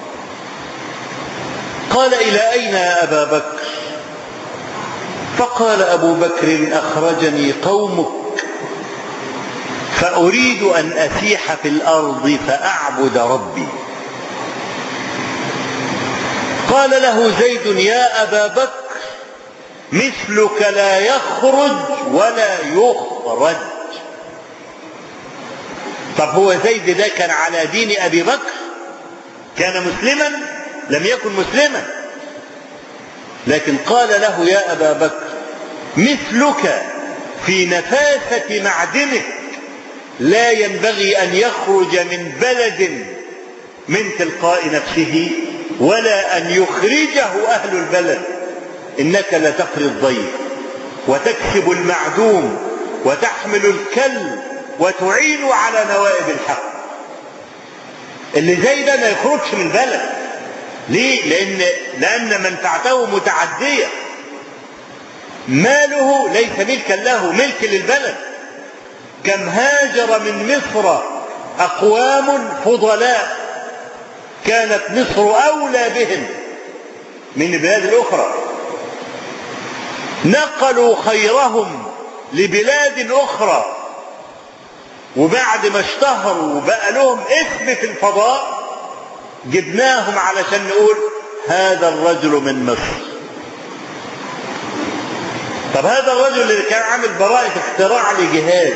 قال إلى أين يا أبا بكر فقال أبو بكر أخرجني قومك فأريد أن أسيح في الأرض فأعبد ربي قال له زيد يا أبا بكر مثلك لا يخرج ولا يخرج طب هو زيد ده كان على دين أبي بكر كان مسلما لم يكن مسلما لكن قال له يا أبا بكر مثلك في نفاسة معدنك لا ينبغي أن يخرج من بلد من تلقاء نفسه ولا أن يخرجه أهل البلد إنك لتقري الضيف وتكسب المعدوم وتحمل الكل وتعين على نوائب الحق اللي زي ده ما يخرجش من البلد ليه؟ لأن لأن منفعته متعدية ماله ليس ملكا له ملك للبلد كم هاجر من مصر أقوام فضلاء كانت مصر أولى بهم من البلاد الأخرى نقلوا خيرهم لبلاد أخرى وبعد ما اشتهروا وبقى لهم اسم في الفضاء جبناهم علشان نقول هذا الرجل من مصر طب هذا الرجل اللي كان عامل براءة اختراع لجهاز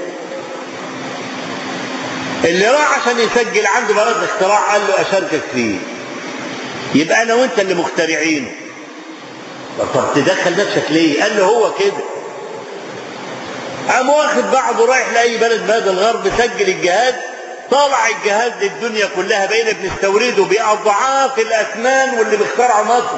اللي راح عشان يسجل عنده براءة اختراع قال له أشاركك فيه يبقى أنا وأنت اللي مخترعينه طب تدخل نفسك ليه؟ قال له هو كده قام واخد بعضه رايح لأي بلد بلد الغرب سجل الجهاز طلع الجهاز للدنيا كلها بقينا بنستورده بأضعاف الأثمان واللي بيخترعه مصر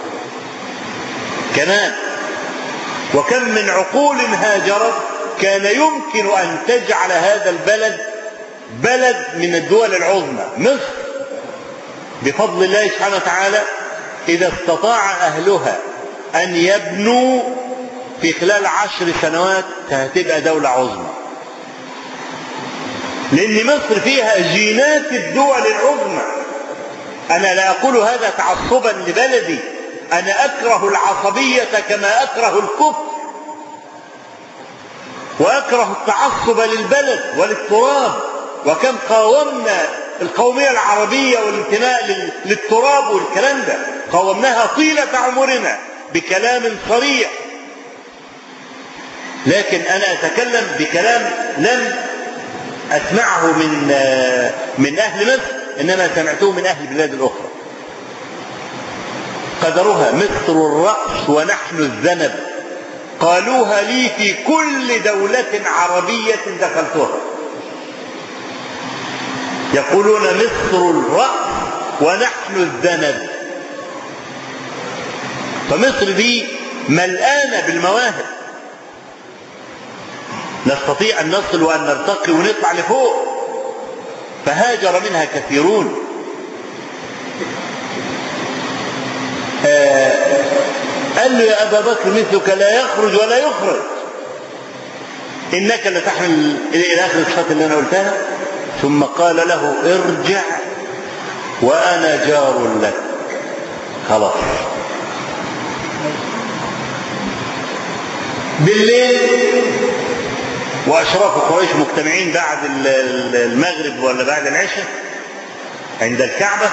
كمان وكم من عقول هاجرت كان يمكن أن تجعل هذا البلد بلد من الدول العظمى مصر بفضل الله سبحانه وتعالى إذا استطاع أهلها أن يبنوا في خلال عشر سنوات هتبقى دولة عظمى لأن مصر فيها جينات الدول العظمى أنا لا أقول هذا تعصبا لبلدي أنا أكره العصبية كما أكره الكفر وأكره التعصب للبلد وللتراب وكم قاومنا القومية العربية والانتماء للتراب والكلام ده قاومناها طيلة عمرنا بكلام صريح لكن أنا أتكلم بكلام لم أسمعه من من أهل مصر إنما سمعته من أهل البلاد الأخرى قدرها مصر الرأس ونحن الذنب قالوها لي في كل دولة عربية دخلتها يقولون مصر الرأس ونحن الذنب فمصر دي ملآنة بالمواهب نستطيع أن نصل وأن نرتقي ونطلع لفوق فهاجر منها كثيرون آه قال له يا أبا بكر مثلك لا يخرج ولا يخرج إنك لتحمل إلى آخر الصفات اللي أنا قلتها ثم قال له ارجع وأنا جار لك خلاص بالليل وأشراف قريش مجتمعين بعد المغرب ولا بعد العشاء عند الكعبة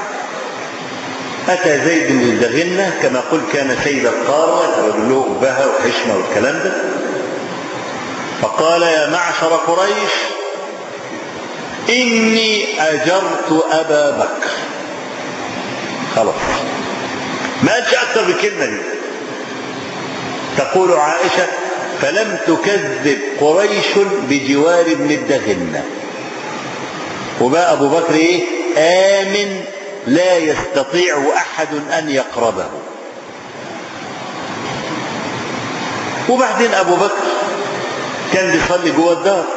أتى زيد بن الدغنة كما قلت كان سيد القارة رجل له أبهة وحشمة والكلام ده فقال يا معشر قريش إني أجرت أبا بكر خلاص ما قالش أكثر بالكلمة دي تقول عائشة فلم تكذب قريش بجوار ابن الدغنة وبقى أبو بكر إيه آمن لا يستطيع أحد أن يقربه وبعدين أبو بكر كان بيصلي جوه الدار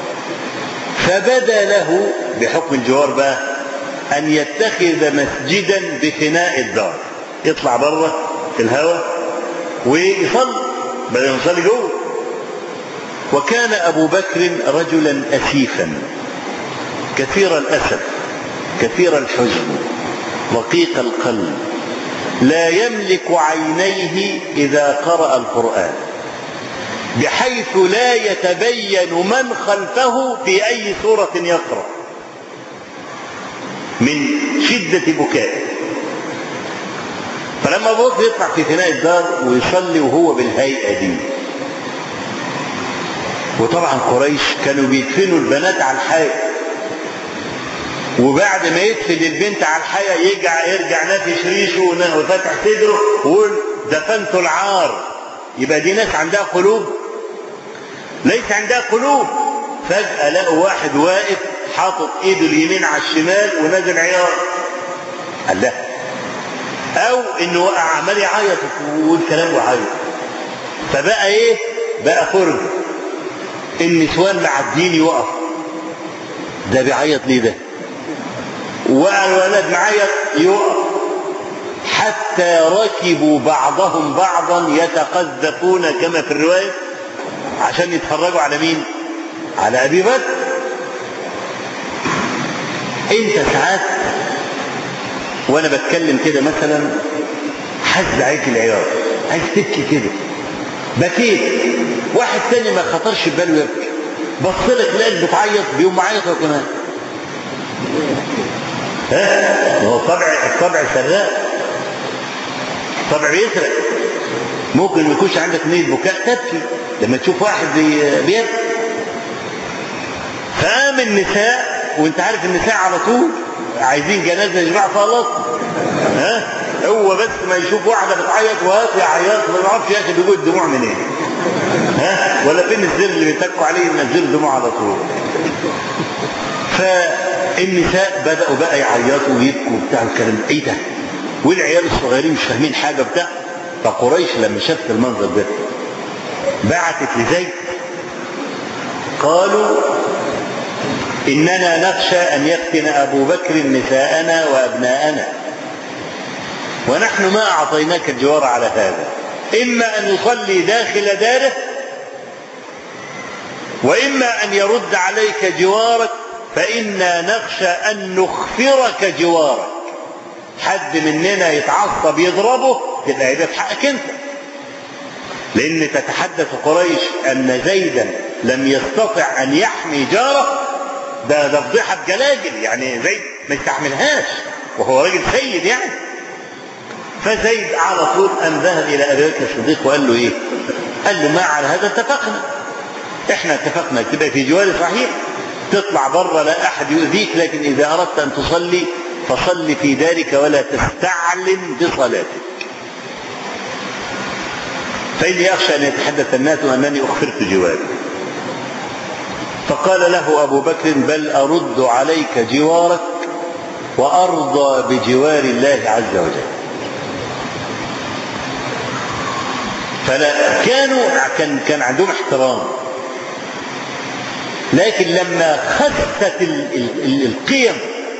فبدا له بحكم الجوار بقى أن يتخذ مسجدا بفناء الدار يطلع بره في الهواء ويصلي بدل ما يصلي جوه وكان أبو بكر رجلا أسيفا كثير الأسف كثير الحزن رقيق القلب لا يملك عينيه إذا قرأ القرآن بحيث لا يتبين من خلفه في أي سورة يقرأ من شدة بكائه فلما ابو بكر يطلع في فناء الدار ويصلي وهو بالهيئه دي وطبعا قريش كانوا بيدفنوا البنات على الحائط وبعد ما يدفن البنت على الحياة يرجع يرجع نافش ريشه وفتح صدره ويقول دفنت العار يبقى دي ناس عندها قلوب ليس عندها قلوب فجأة لقوا واحد واقف حاطط ايده اليمين على الشمال ونازل عيار قال لا او انه وقع عمال يعيط ويقول كلام وعيط فبقى ايه بقى فرج النسوان معدين يقف ده بيعيط ليه ده وقع الولد معيط يقف حتى ركبوا بعضهم بعضا يتقذفون كما في الروايه عشان يتفرجوا على مين على ابي بكر انت ساعات وانا بتكلم كده مثلا حز عليك العياط عايز تبكي كده بكيت واحد تاني ما خطرش في باله يبكي بص لك لقيت بتعيط بيقوم معيط هو كمان ها هو الطبع الطبع سراء الطبع بيسرق ممكن ما يكونش عندك نية بكاء تبكي لما تشوف واحد بيبكي فقام النساء وانت عارف النساء على طول عايزين جنازه يجمعوا فيها لطم ها هو بس ما يشوف واحده بتعيط وهات يعيط ما يعرفش يا اخي بيجوا الدموع منين ها ولا فين الزر اللي بيتكوا عليه ينزلوا دموع على طول فالنساء بداوا بقى يعيطوا ويبكوا وبتاع الكلام ايه ده والعيال الصغيرين مش فاهمين حاجه بتاع فقريش لما شافت المنظر ده بعتت لزيد قالوا إننا نخشى أن يفتن أبو بكر نساءنا وأبناءنا ونحن ما أعطيناك الجوار على هذا إما أن يصلي داخل داره وإما أن يرد عليك جوارك فإنا نخشى أن نخفرك جوارك حد مننا يتعصب يضربه تبقى يبقى في حقك أنت لأن تتحدث قريش أن زيدا لم يستطع أن يحمي جاره ده ده فضيحه بجلاجل يعني زيد ما يستحملهاش وهو راجل سيد يعني فزيد على طول قام ذهب الى ابي بكر الصديق وقال له ايه؟ قال له ما على هذا اتفقنا احنا اتفقنا تبقى في جوار صحيح تطلع بره لا احد يؤذيك لكن اذا اردت ان تصلي فصل في دارك ولا تستعلم بصلاتك فاني اخشى ان يتحدث الناس انني اخفرت جواري فقال له أبو بكر بل أرد عليك جوارك وأرضى بجوار الله عز وجل فلا كانوا كان كان عندهم احترام لكن لما خست ال ال ال القيم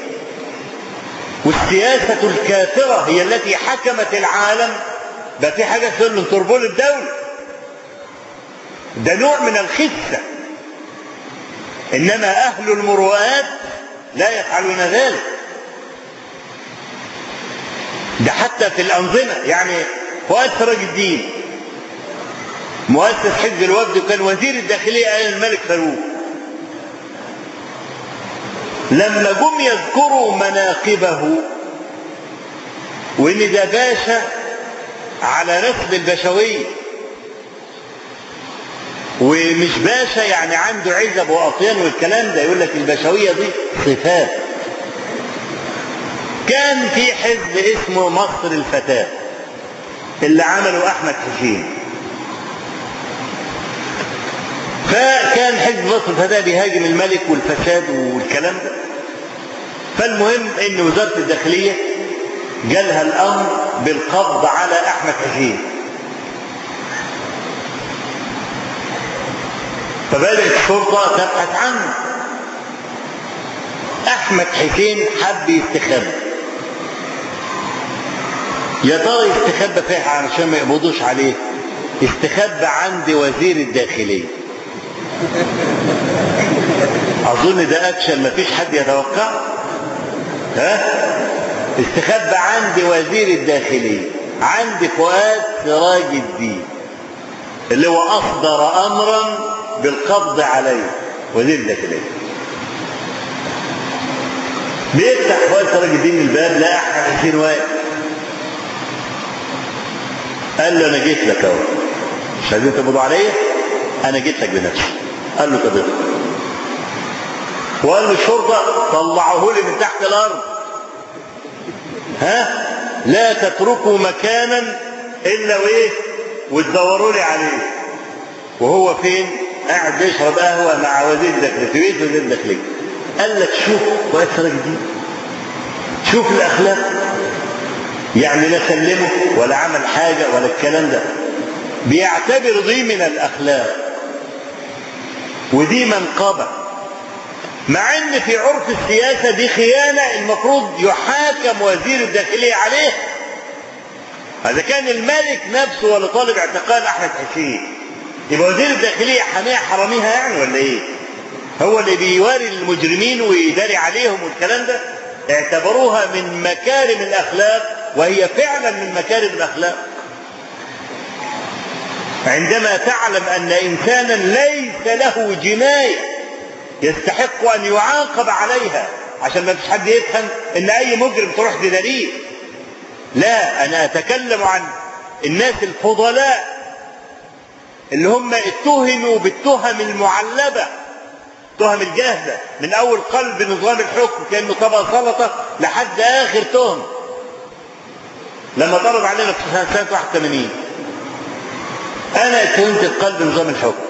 والسياسة الكافرة هي التي حكمت العالم بقى في حاجة اسمها تربول الدولة ده نوع من الخسة إنما أهل المروءات لا يفعلون ذلك ده حتى في الأنظمة يعني فؤاد سراج الدين مؤسس حزب الوفد وكان وزير الداخلية أيام الملك فاروق لما جم يذكروا مناقبه وإن ده باشا على نسب البشوية ومش باشا يعني عنده عزب واطيان والكلام ده يقول لك البشويه دي صفات كان في حزب اسمه مصر الفتاه اللي عمله احمد حسين فكان حزب مصر الفتاه بيهاجم الملك والفساد والكلام ده فالمهم ان وزاره الداخليه جالها الامر بالقبض على احمد حسين فبدأت الشرطة تبحث عنه أحمد حسين حب يستخبى يا ترى يستخبى فيها علشان ما يقبضوش عليه استخبى عند وزير الداخلية اظن ده اكشن مفيش حد يتوقعه ها استخبى عند وزير الداخليه عند فؤاد سراج الدين اللي هو اصدر امرا بالقبض عليه وزير الداخليه بيفتح فؤاد سراج الدين الباب لقى احمد حسين واقف قال له انا جيت لك اهو مش عايزين تقبضوا عليا انا جيت لك بنفسي قال له طب ادخل. وقال له الشرطه طلعوه لي من تحت الارض ها لا تتركوا مكانا الا وايه وتدوروا لي عليه وهو فين قاعد بيشرب قهوه مع وزير الداخليه في بيت وزير الداخليه قال لك شوف فؤاد سراج الدين شوف الاخلاق يعني لا سلمه ولا عمل حاجه ولا الكلام ده بيعتبر دي من الاخلاق ودي منقبه مع ان في عرف السياسه دي خيانه المفروض يحاكم وزير الداخليه عليه اذا كان الملك نفسه هو اللي طالب اعتقال احمد حسين يبقى وزير الداخليه حاميها حراميها يعني ولا ايه؟ هو اللي بيواري المجرمين ويداري عليهم والكلام ده اعتبروها من مكارم الاخلاق وهي فعلا من مكارم الاخلاق عندما تعلم ان انسانا ليس له جنايه يستحق ان يعاقب عليها عشان ما فيش حد يفهم ان اي مجرم تروح تداريه لا انا اتكلم عن الناس الفضلاء اللي هم اتهموا بالتهم المعلبه تهم الجاهزه من اول قلب نظام الحكم كانه طبق سلطه لحد اخر تهم لما طلب علينا في سنه 81 انا اتهمت بقلب نظام الحكم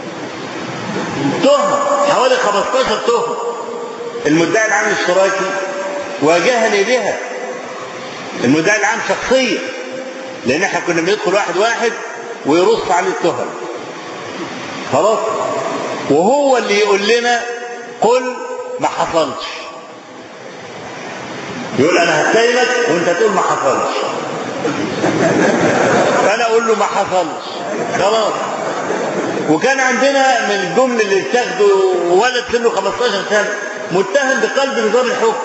تهم حوالي 15 تهم المدعي العام الاشتراكي واجهني بها المدعي العام شخصيا لان احنا كنا بندخل واحد واحد ويرص عليه التهم خلاص وهو اللي يقول لنا قل ما حصلش يقول انا هتهمك وانت تقول ما حصلش فانا اقول له ما حصلش خلاص وكان عندنا من الجمل اللي اتاخدوا ولد سنه 15 سنه متهم بقلب نظام الحكم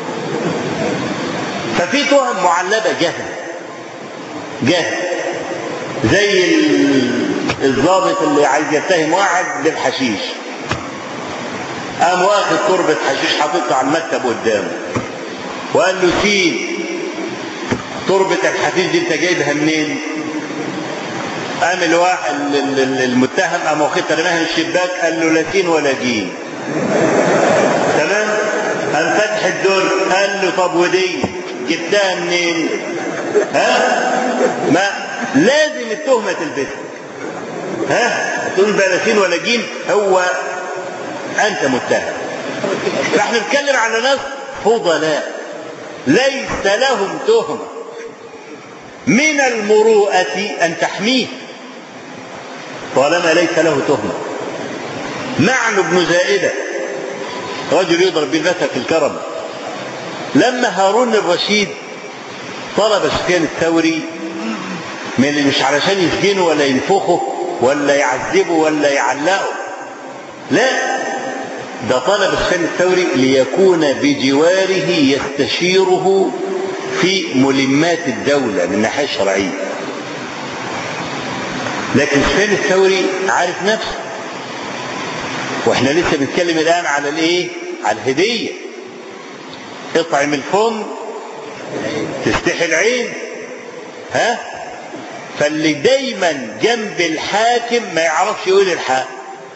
ففي تهم معلبه جهل جهل زي الضابط اللي عايز يتهم واحد بالحشيش قام واخد تربة حشيش حاططها على المكتب قدامه وقال له سين تربة الحشيش دي انت جايبها منين؟ قام الواحد المتهم قام واخدها رماها من الشباك قال له لا سين ولا جيم تمام؟ قام فتح الدور قال له طب ودي جبتها منين؟ ها؟ ما لازم التهمة تلبسها ها تقول بلاسين ولا جيم هو انت متهم فاحنا نتكلم على ناس فضلاء ليس لهم تهمة من المروءة أن تحميه طالما ليس له تهمة معن بن زائدة رجل يضرب بالمثل في الكرم لما هارون الرشيد طلب سفيان الثوري من مش علشان يسجنه ولا ينفخه ولا يعذبه ولا يعلقه لا ده طلب سفيان الثوري ليكون بجواره يستشيره في ملمات الدولة من الناحية الشرعية لكن سفيان الثوري عارف نفسه واحنا لسه بنتكلم الان على الايه على الهدية اطعم الفم تستحي العين ها فاللي دايما جنب الحاكم ما يعرفش يقول الحق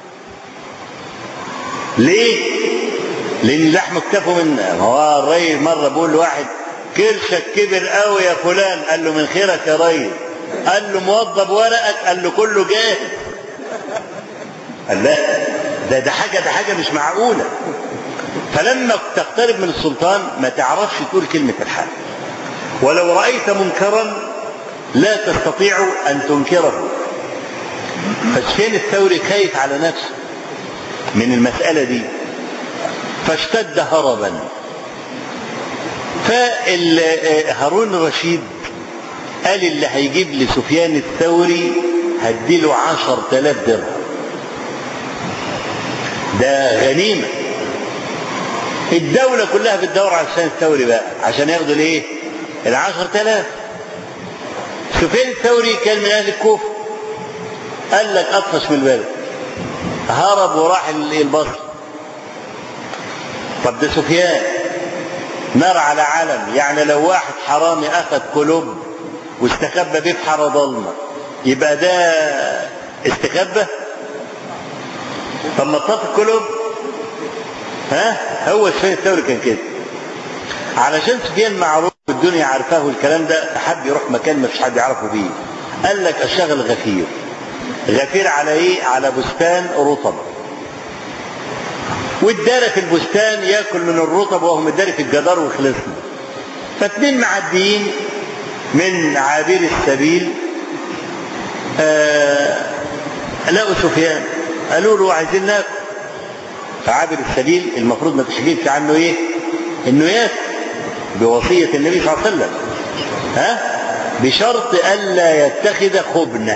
ليه لان لحم اكتفوا منا هو الريس مره بيقول لواحد كرشك كبر قوي يا فلان قال له من خيرك يا ريس قال له موظف ورقك قال له كله جاهز قال لا ده ده حاجه ده حاجه مش معقوله فلما تقترب من السلطان ما تعرفش تقول كلمه الحق ولو رايت منكرا لا تستطيع ان تنكره فسفيان الثوري خايف على نفسه من المساله دي فاشتد هربا فهارون الرشيد قال اللي هيجيب لسفيان الثوري هديله عشر تلاف درهم ده غنيمة الدولة كلها بتدور على سفيان الثوري بقى عشان ياخدوا الايه؟ العشر تلاف سفيان الثوري كان من أهل الكوفة قال لك أطفش من البلد هرب وراح البصر طب ده سفيان نار على علم يعني لو واحد حرامي أخذ كلوب واستخبى بيه في حارة ضلمة يبقى ده استخبى طب ما طاف الكلوب ها هو سفيان الثوري كان كده علشان سفيان معروف الدنيا عارفاه والكلام ده حب يروح مكان ما فيش حد يعرفه فيه قال لك اشتغل غفير غفير على ايه على بستان رطب والدار في البستان ياكل من الرطب وهو مداري في الجدار وخلصنا فاتنين معديين من عابر السبيل آه لقوا سفيان قالوا له عايزين ناكل فعابر السبيل المفروض ما تحكيش عنه ايه انه ياكل بوصية النبي صلى الله عليه وسلم ها بشرط ألا يتخذ خبنة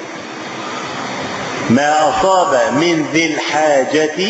ما أصاب من ذي الحاجة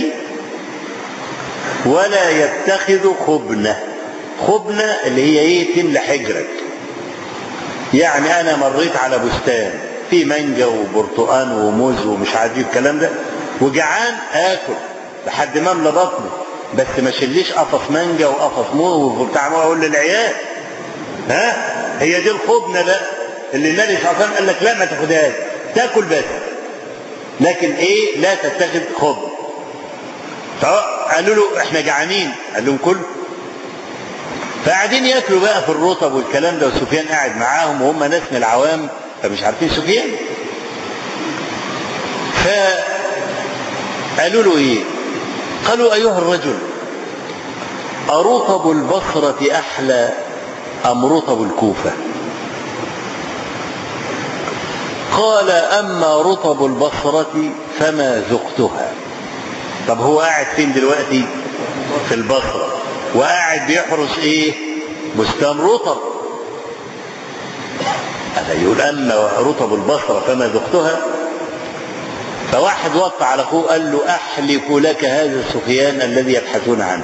ولا يتخذ خبنة خبنة اللي هي ايه تملى حجرك يعني انا مريت على بستان في مانجا وبرتقان وموز ومش عارف ايه الكلام ده وجعان اكل لحد ما املى بطني بس ما شليش قفص مانجا وقفص موز وبتاع اقول للعيال ها هي دي الخبنه بقى اللي النبي صلى الله عليه وسلم قال لك لا ما تاخدهاش تاكل بس لكن ايه لا تتخذ خبز فقالوا له احنا جعانين قال لهم كل فقاعدين ياكلوا بقى في الرطب والكلام ده وسفيان قاعد معاهم وهم ناس من العوام فمش عارفين سفيان فقالوا له ايه قالوا ايها الرجل أرطب البصرة أحلى أم رطب الكوفة قال أما رطب البصرة فما ذقتها طب هو قاعد فين دلوقتي في البصرة وقاعد بيحرس ايه بستان رطب هذا يقول أما رطب البصرة فما ذقتها فواحد وقع على أخوه قال له أحلف لك هذا سفيان الذي يبحثون عنه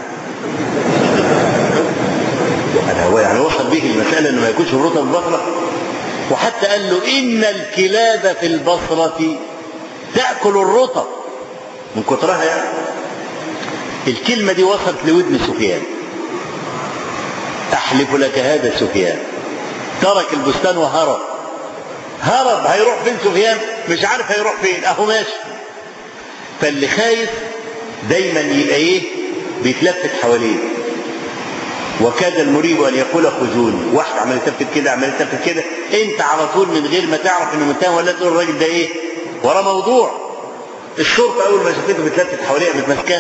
هذا هو يعني وصل به المسألة أنه ما يكونش الرطب البصرة وحتى قال له إن الكلاب في البصرة تأكل الرطب من كترها يعني الكلمة دي وصلت لودن سفيان أحلف لك هذا سفيان ترك البستان وهرب هرب هيروح فين سفيان مش عارف هيروح فين اهو ماشي فاللي خايف دايما يبقى ايه بيتلفت حواليه وكاد المريب ان يقول خذوني واحد عمال يتلفت كده عمال يتلفت كده انت على طول من غير ما تعرف انه منتهى ولا تقول الراجل ده ايه ورا موضوع الشرطه اول ما شافته بتلفت حواليه قامت ماسكاه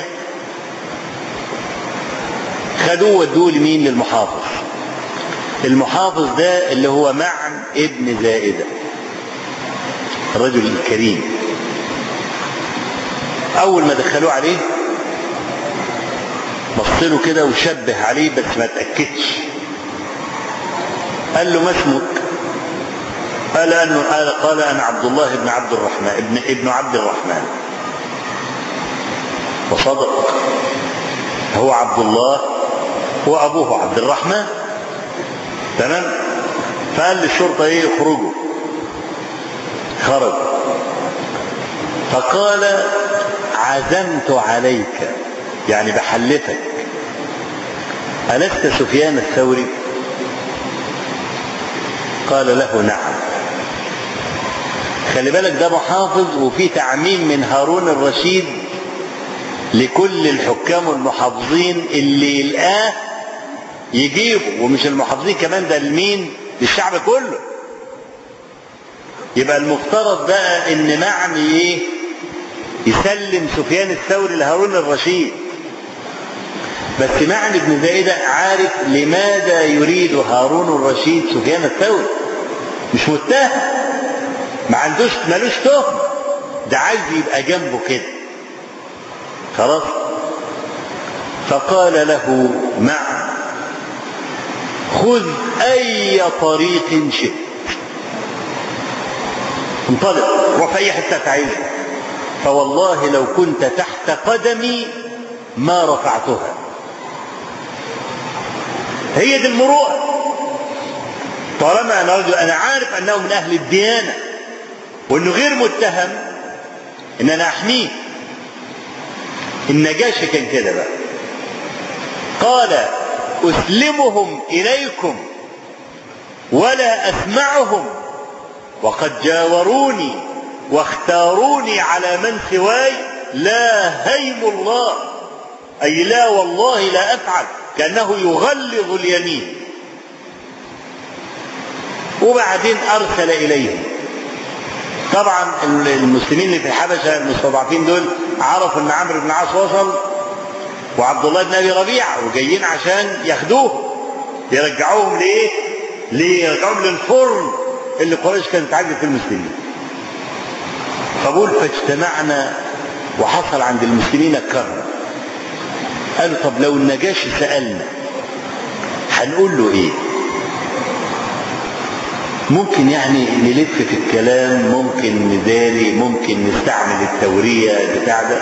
خدوه ودوه لمين للمحافظ المحافظ ده اللي هو معن ابن زائده الرجل الكريم اول ما دخلوه عليه بص له كده وشبه عليه بس ما تاكدش قال له ما اسمك قال انه قال, قال انا عبد الله بن عبد الرحمن ابن ابن عبد الرحمن وصدق هو عبد الله وابوه عبد الرحمن تمام فقال للشرطه ايه اخرجوا خرج فقال عزمت عليك يعني بحلفك ألست سفيان الثوري قال له نعم خلي بالك ده محافظ وفي تعميم من هارون الرشيد لكل الحكام والمحافظين اللي يلقاه يجيبه ومش المحافظين كمان ده لمين للشعب كله يبقى المفترض بقى ان معني ايه يسلم سفيان الثوري لهارون الرشيد بس معني ابن زايدة عارف لماذا يريد هارون الرشيد سفيان الثوري مش متهم ما عندوش ملوش تهم ده عايز يبقى جنبه كده خلاص فقال له مع خذ اي طريق شئت انطلق روح في اي حته انت عايزها فوالله لو كنت تحت قدمي ما رفعتها هي دي المروءة طالما أنا رجل أنا عارف أنه من أهل الديانة وأنه غير متهم إن أنا أحميه النجاشي كان كده بقى قال أسلمهم إليكم ولا أسمعهم وقد جاوروني واختاروني على من سواي لا هيم الله أي لا والله لا أفعل كأنه يغلظ اليمين وبعدين أرسل إليهم طبعا المسلمين اللي في الحبشة المستضعفين دول عرفوا أن عمرو بن العاص وصل وعبد الله بن أبي ربيعة وجايين عشان ياخدوه يرجعوهم لإيه؟ ليرجعوهم للفرن اللي قريش كانت تعجب في المسلمين فبقول فاجتمعنا وحصل عند المسلمين الكرم قالوا طب لو النجاشي سألنا هنقول له ايه ممكن يعني نلف في الكلام ممكن نداري ممكن نستعمل التورية بتاع ده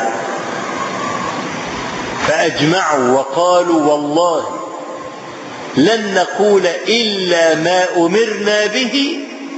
فأجمعوا وقالوا والله لن نقول إلا ما أمرنا به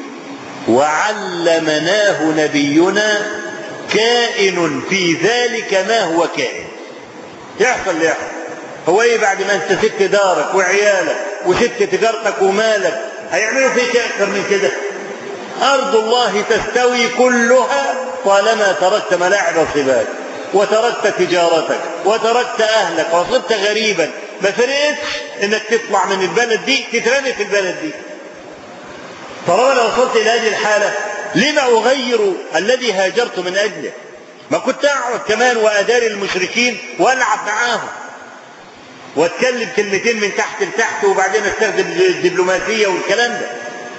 وعلمناه نبينا كائن في ذلك ما هو كائن يحصل اللي يحصل هو ايه بعد ما انت سبت دارك وعيالك وسبت تجارتك ومالك هيعملوا فيك اكثر من كده ارض الله تستوي كلها طالما تركت ملاعب الصبات وتركت تجارتك وتركت اهلك وصرت غريبا ما فرقتش انك تطلع من البلد دي تترمي في البلد دي طالما لو وصلت الى هذه الحاله لما اغير الذي هاجرت من اجله ما كنت اقعد كمان واداري المشركين والعب معاهم واتكلم كلمتين من تحت لتحت وبعدين استخدم الدبلوماسيه والكلام ده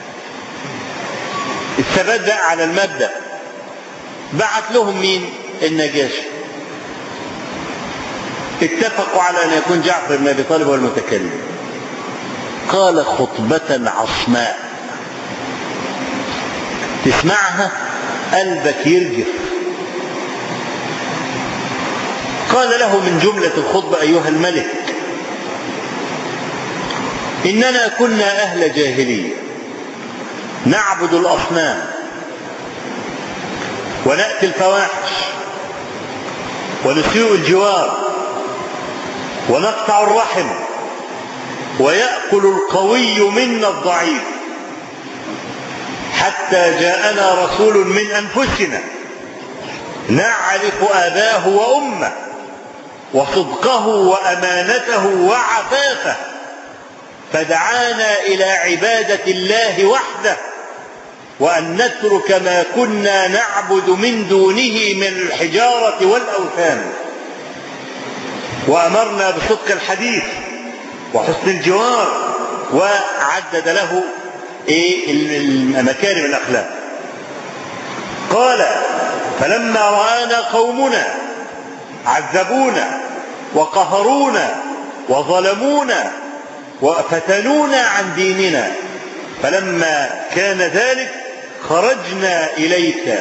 الثبات بقى على المبدا بعت لهم مين النجاشي اتفقوا على ان يكون جعفر بن ابي طالب هو المتكلم قال خطبه عصماء تسمعها قلبك يرجف قال له من جملة الخطبة أيها الملك إننا كنا أهل جاهلية نعبد الأصنام ونأتي الفواحش ونسيء الجوار ونقطع الرحم ويأكل القوي منا الضعيف حتى جاءنا رسول من أنفسنا نعرف أباه وأمه وصدقه وامانته وعفافه فدعانا الى عباده الله وحده وان نترك ما كنا نعبد من دونه من الحجاره والاوثان وامرنا بصدق الحديث وحسن الجوار وعدد له ايه مكارم الاخلاق قال فلما رانا قومنا عذبونا وقهرونا وظلمونا وفتنونا عن ديننا فلما كان ذلك خرجنا اليك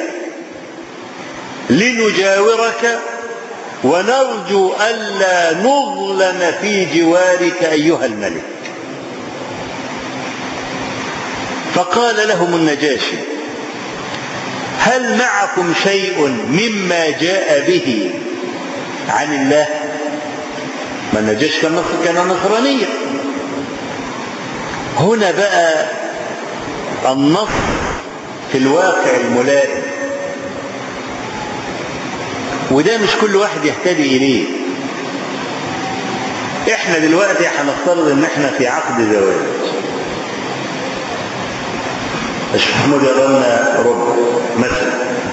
لنجاورك ونرجو الا نظلم في جوارك ايها الملك فقال لهم النجاشي هل معكم شيء مما جاء به عن الله ما النجاش كان مصر كان نصرانية هنا بقى النص في الواقع الملائم وده مش كل واحد يهتدي إليه احنا دلوقتي هنفترض ان احنا في عقد زواج الشيخ محمود يرانا ربع مثلا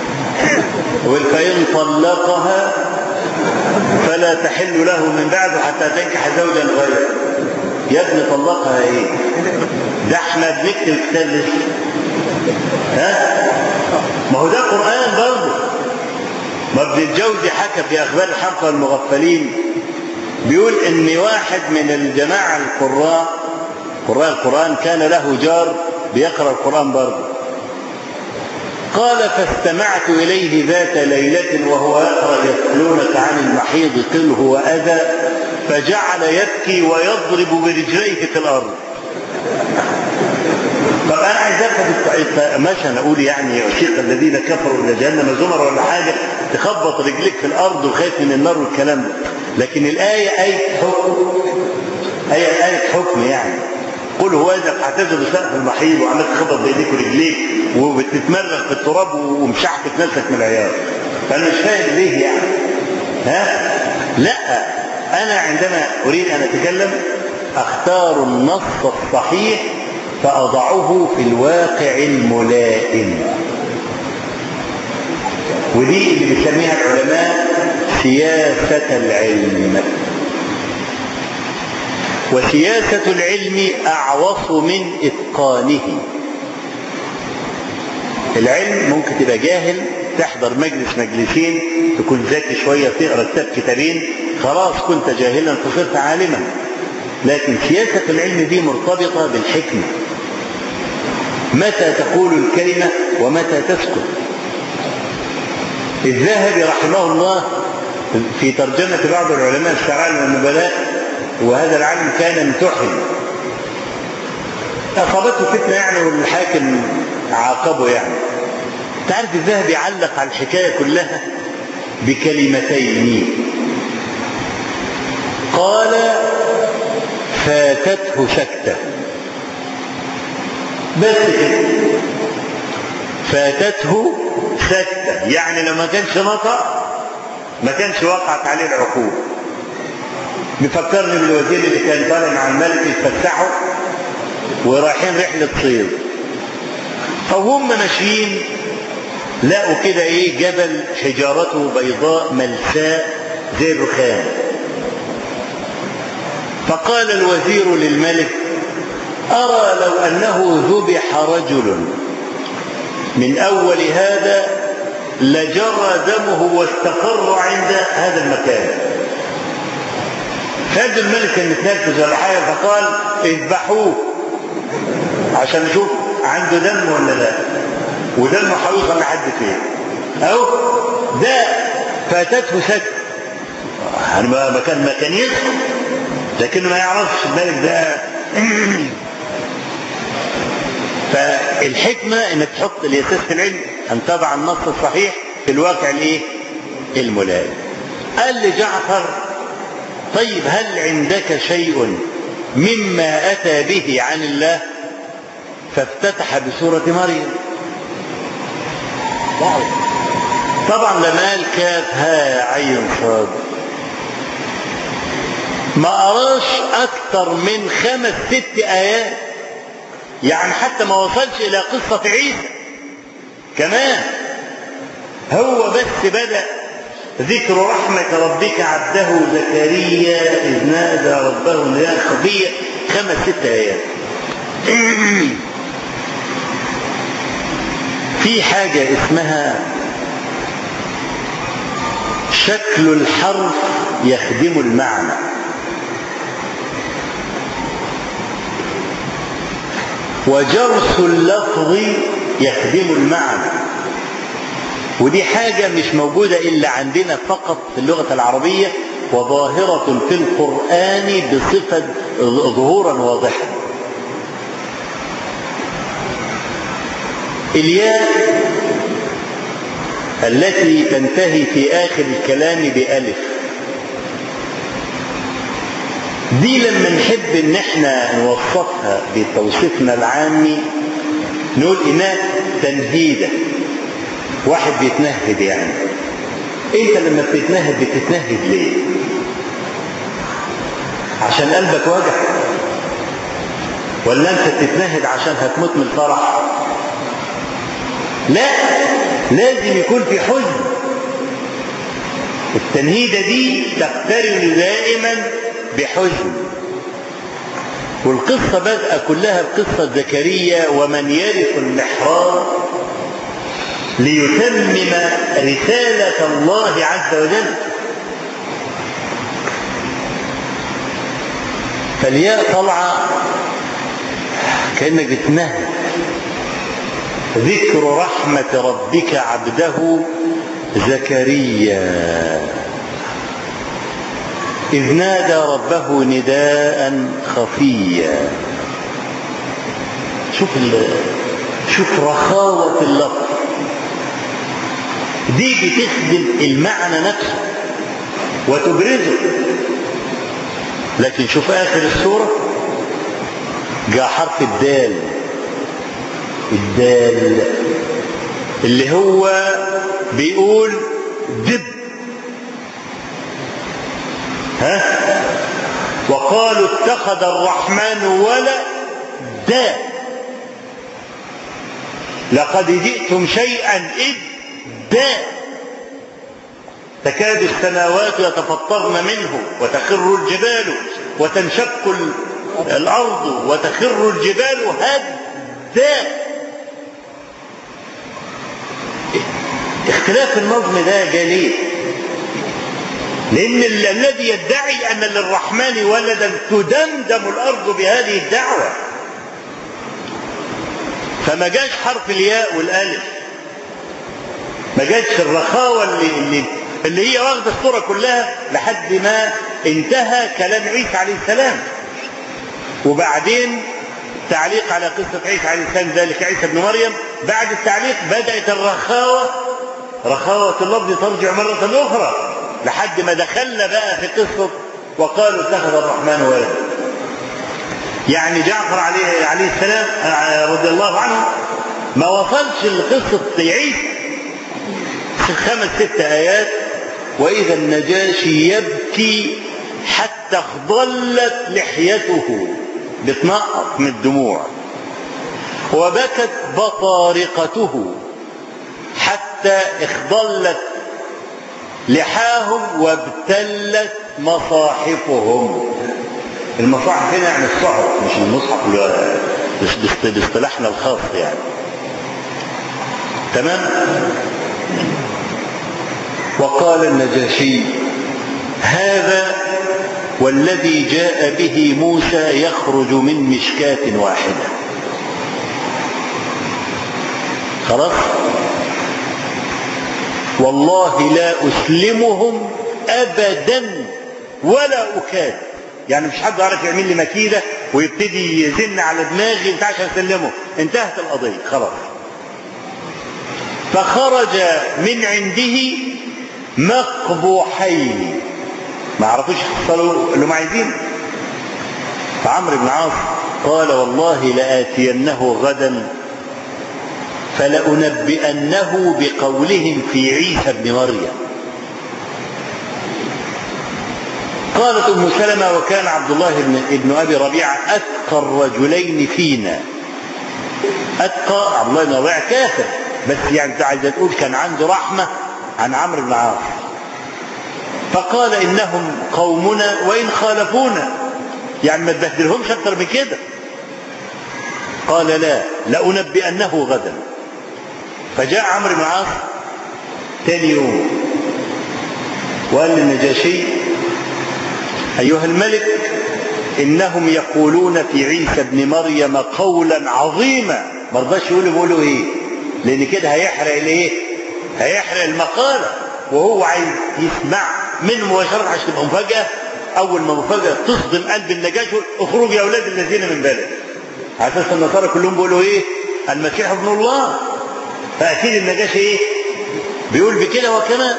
فإن طلقها فلا تحل له من بعده حتى تنكح زوجا غيره يا ابني طلقها ايه ده احنا بنكتب كتاب لسه ها ما هو ده قران برضه ما ابن الجوزي حكى في اخبار الحق والمغفلين بيقول ان واحد من الجماعه القراء قراء القران كان له جار بيقرا القران برضه قال فاستمعت إليه ذات ليلة وهو يقرأ يسألونك عن المحيض قل هو أذى فجعل يبكي ويضرب برجليه في الأرض طب انا عايز افهم مثلا اقول يعني يعشق الذين كفروا الى جهنم زمر ولا حاجه تخبط رجليك في الارض وخايف من النار والكلام ده لكن الايه ايه حكم ايه ايه حكم يعني قل هو اذا اعتذر بسقف المحيض وعملت تخبط بايديك ورجليك وبتتمرغ في التراب ومشحتف نفسك من العياط فانا مش فاهم ليه يعني ها لا انا عندما اريد ان اتكلم اختار النص الصحيح فأضعه في الواقع الملائم ودي اللي بيسميها العلماء سياسة العلم وسياسة العلم أعوص من إتقانه العلم ممكن تبقى جاهل تحضر مجلس مجلسين تكون ذكي شوية تقرأ كتاب كتابين خلاص كنت جاهلا فصرت عالما لكن سياسة العلم دي مرتبطة بالحكمة متى تقول الكلمة ومتى تسكت الذهبي رحمه الله في ترجمة بعض العلماء الشعراء والنبلاء وهذا العالم كان امتحن أصابته فتنة يعني والحاكم عاقبه يعني تعرف الذهبي علق على الحكاية كلها بكلمتين قال فاتته سكته بس كده فاتته سكتة يعني لو ما كانش نطق ما كانش وقعت عليه العقوبة بيفكرني بالوزير اللي كان طالع مع الملك يتفسحوا ورايحين رحلة صيد فهم ماشيين لقوا كده ايه جبل حجارته بيضاء ملساء زي الرخام فقال الوزير للملك أرى لو أنه ذبح رجل من أول هذا لجرى دمه واستقر عند هذا المكان فهذا الملك كان متنرفز ولا حاجة فقال اذبحوه عشان نشوف عنده دم ولا لا ودمه هيوصل لحد فين أو ده فاتته سكت يعني ما كان ما كان يسكت لكنه ما يعرفش الملك ده فالحكمة انك تحط لأساس العلم ان تضع النص الصحيح في الواقع الايه الملائم قال لجعفر طيب هل عندك شيء مما أتى به عن الله فافتتح بسورة مريم طبعا لما كاف ها عين صاد ما أراش أكثر من خمس ست آيات يعني حتى ما وصلش إلى قصة عيسى كمان هو بس بدأ ذكر رحمة ربك عبده زكريا إذ نادى ربه نداء خفيا خمس ست آيات في حاجة اسمها شكل الحرف يخدم المعنى وجرس اللفظ يخدم المعنى ودي حاجة مش موجودة إلا عندنا فقط في اللغة العربية وظاهرة في القرآن بصفة ظهورا واضحا الياء التي تنتهي في آخر الكلام بألف دي لما نحب ان احنا نوصفها بتوصيفنا العامي نقول انها تنهيدة واحد بيتنهد يعني انت لما بتتنهد بتتنهد ليه عشان قلبك وجع ولا انت بتتنهد عشان هتموت من الفرح لا لازم يكون في حزن التنهيدة دي تقترن دائما بحزن والقصة بدأ كلها بقصة زكريا ومن يرث المحراب ليتمم رسالة الله عز وجل فالياء طالعة كأنك بتنهد ذكر رحمة ربك عبده زكريا إذ نادى ربه نداء خفيا شوف شوف رخاوة اللفظ دي بتخدم المعنى نفسه وتبرزه لكن شوف آخر السورة جاء حرف الدال الدال اللي هو بيقول دب ها وقالوا اتخذ الرحمن ولدا لقد جئتم شيئا إدا تكاد السماوات يتفطرن منه وتخر الجبال وتنشق الأرض وتخر الجبال هدا اختلاف النظم ده جاء ليه؟ لأن الذي يدعي أن للرحمن ولدا تدمدم الأرض بهذه الدعوة فما جاش حرف الياء والألف ما جاش الرخاوة اللي, اللي, اللي هي واخدة الصورة كلها لحد ما انتهى كلام عيسى عليه السلام وبعدين تعليق على قصة عيسى عليه السلام ذلك عيسى ابن مريم بعد التعليق بدأت الرخاوة رخاوة اللفظ ترجع مرة أخرى لحد ما دخلنا بقى في قصة وقالوا اتخذ الرحمن ولدا يعني جعفر عليه عليه السلام رضي الله عنه ما وصلش لقصة عيسى خمس ست آيات وإذا النجاشي يبكي حتى اخضلت لحيته بتنقط من الدموع وبكت بطارقته حتى اخضلت لحاهم وابتلت مصاحفهم المصاحف هنا يعني الصحف مش المصحف باصطلاحنا الخاص يعني تمام وقال النجاشي هذا والذي جاء به موسى يخرج من مشكاة واحدة خلاص والله لا أسلمهم أبدا ولا أكاد يعني مش حد يعرف يعمل لي مكيدة ويبتدي يزن على دماغي انت عشان اسلمه انتهت القضية خلاص فخرج من عنده مقبوحين ما عرفوش يحصلوا اللي هم عايزينه فعمرو بن عاص قال والله لآتينه غدا فلأنبئنه بقولهم في عيسى بن مريم قالت ام سلمه وكان عبد الله بن ابن ابي ربيعه اتقى الرجلين فينا اتقى عبد الله بن ربيعه كافر بس يعني انت عايزه تقول كان عنده رحمه عن عمرو بن العاص فقال انهم قومنا وان خالفونا يعني ما تبهدلهمش اكتر من كده قال لا لأنبئنه غدا فجاء عمرو بن العاص ثاني يوم وقال للنجاشي أيها الملك إنهم يقولون في عيسى ابن مريم قولا عظيما ما رضاش يقولوا بيقولوا إيه لأن كده هيحرق الإيه هيحرق المقالة وهو عايز يسمع منه مباشرة عشان تبقى مفاجأة أول ما مفاجأة تصدم قلب النجاش اخرجوا يا أولاد الذين من بلد على أساس النصارى كلهم بيقولوا إيه المسيح ابن الله فأكيد النجاشي إيه بيقول بكده وكمان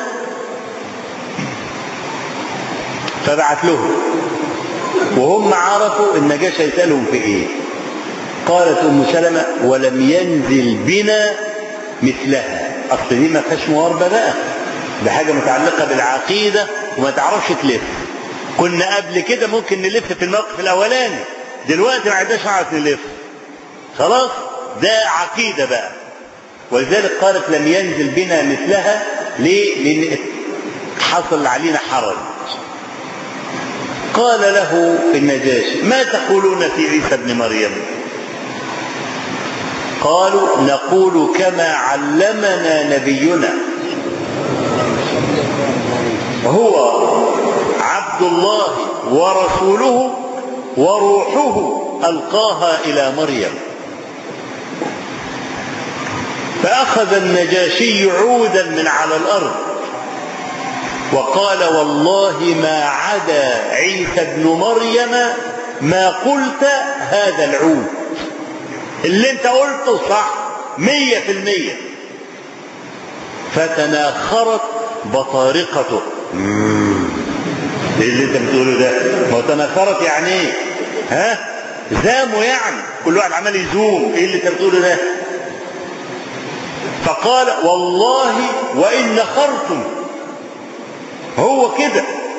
فبعت لهم وهم عرفوا النجاشي يسألهم في ايه قالت ام سلمة ولم ينزل بنا مثلها اصل دي ما فيهاش مواربة بقى ده حاجة متعلقة بالعقيدة وما تعرفش تلف كنا قبل كده ممكن نلف في الموقف الاولاني دلوقتي ما عدناش نعرف نلف خلاص ده عقيدة بقى ولذلك قالت لم ينزل بنا مثلها ليه؟ لأن حصل علينا حرج قال له النجاشي ما تقولون في عيسى ابن مريم قالوا نقول كما علمنا نبينا هو عبد الله ورسوله وروحه القاها الى مريم فأخذ النجاشي عودا من على الأرض وقال والله ما عدا عيسى ابن مريم ما قلت هذا العود اللي انت قلته صح مية في المية فتناخرت بطارقته ايه اللي انت بتقوله ده ما هو تناخرت يعني ايه ها زاموا يعني كل واحد عمال يزوم ايه اللي انت بتقوله ده فقال والله وان نخرتم هو كده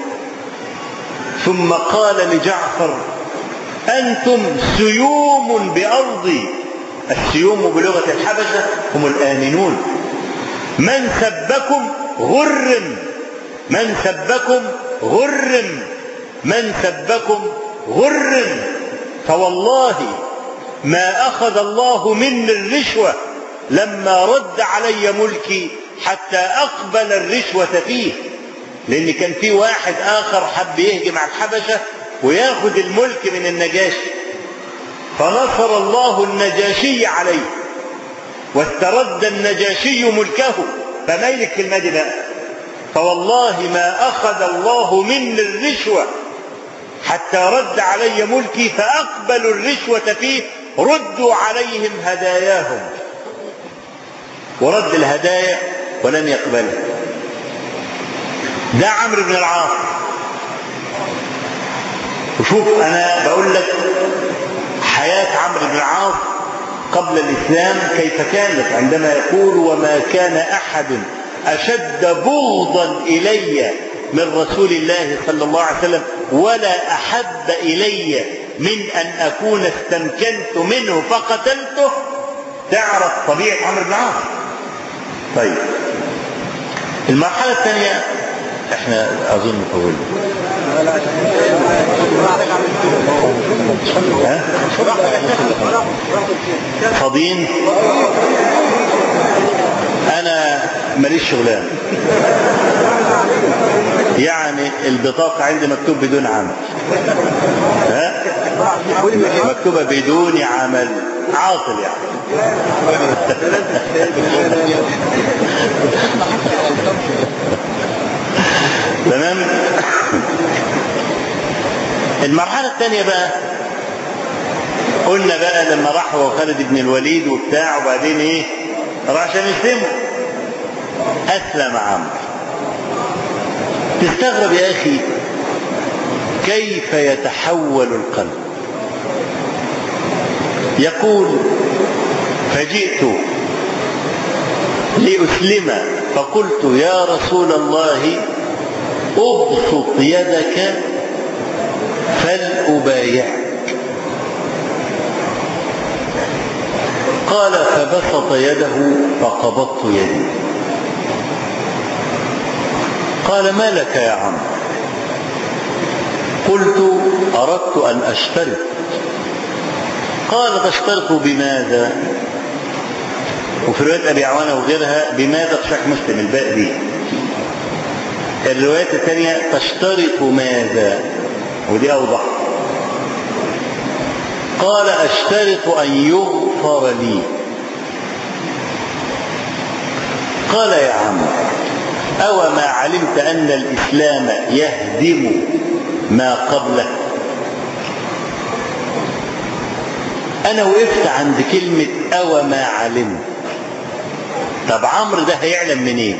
ثم قال لجعفر انتم سيوم بارضي السيوم بلغه الحبشه هم الامنون من سبكم غرم من سبكم غرم من سبكم غرم فوالله ما اخذ الله مني الرشوه لما رد علي ملكي حتى اقبل الرشوه فيه لان كان في واحد اخر حب يهجم على الحبشه وياخذ الملك من النجاشي فنصر الله النجاشي عليه واسترد النجاشي ملكه فما يلك كلمه دي بقى فوالله ما اخذ الله مني الرشوه حتى رد علي ملكي فاقبلوا الرشوه فيه ردوا عليهم هداياهم ورد الهدايا ولم يقبلها ده عمرو بن العاص وشوف انا بقول لك حياه عمرو بن العاص قبل الاسلام كيف كانت عندما يقول وما كان احد اشد بغضا الي من رسول الله صلى الله عليه وسلم ولا احب الي من ان اكون استمكنت منه فقتلته تعرف طبيعه عمرو بن العاص طيب المرحله الثانيه احنا اظن طولنا ها؟ فاضيين انا ماليش شغلانه يعني البطاقه عندي مكتوب بدون عمل ها مكتوبه بدون عمل عاطل يعني تمام المرحله الثانيه بقى قلنا بقى لما راح هو خالد بن الوليد وبتاع وبعدين ايه راح عشان يسلموا اسلم عمرو تستغرب يا اخي كيف يتحول القلب يقول فجئت لأسلم فقلت يا رسول الله ابسط يدك فلأبايعك قال فبسط يده فقبضت يدي قال ما لك يا عم قلت أردت أن أشترط قال تشترط بماذا وفي رواية أبي عوانة وغيرها بماذا في صحيح مسلم الباء دي الروايات الثانية تشترط ماذا ودي أوضح قال أشترط أن يغفر لي قال يا عم أو ما علمت أن الإسلام يهدم ما قبله أنا وقفت عند كلمة أو ما علمت طب عمرو ده هيعلم منين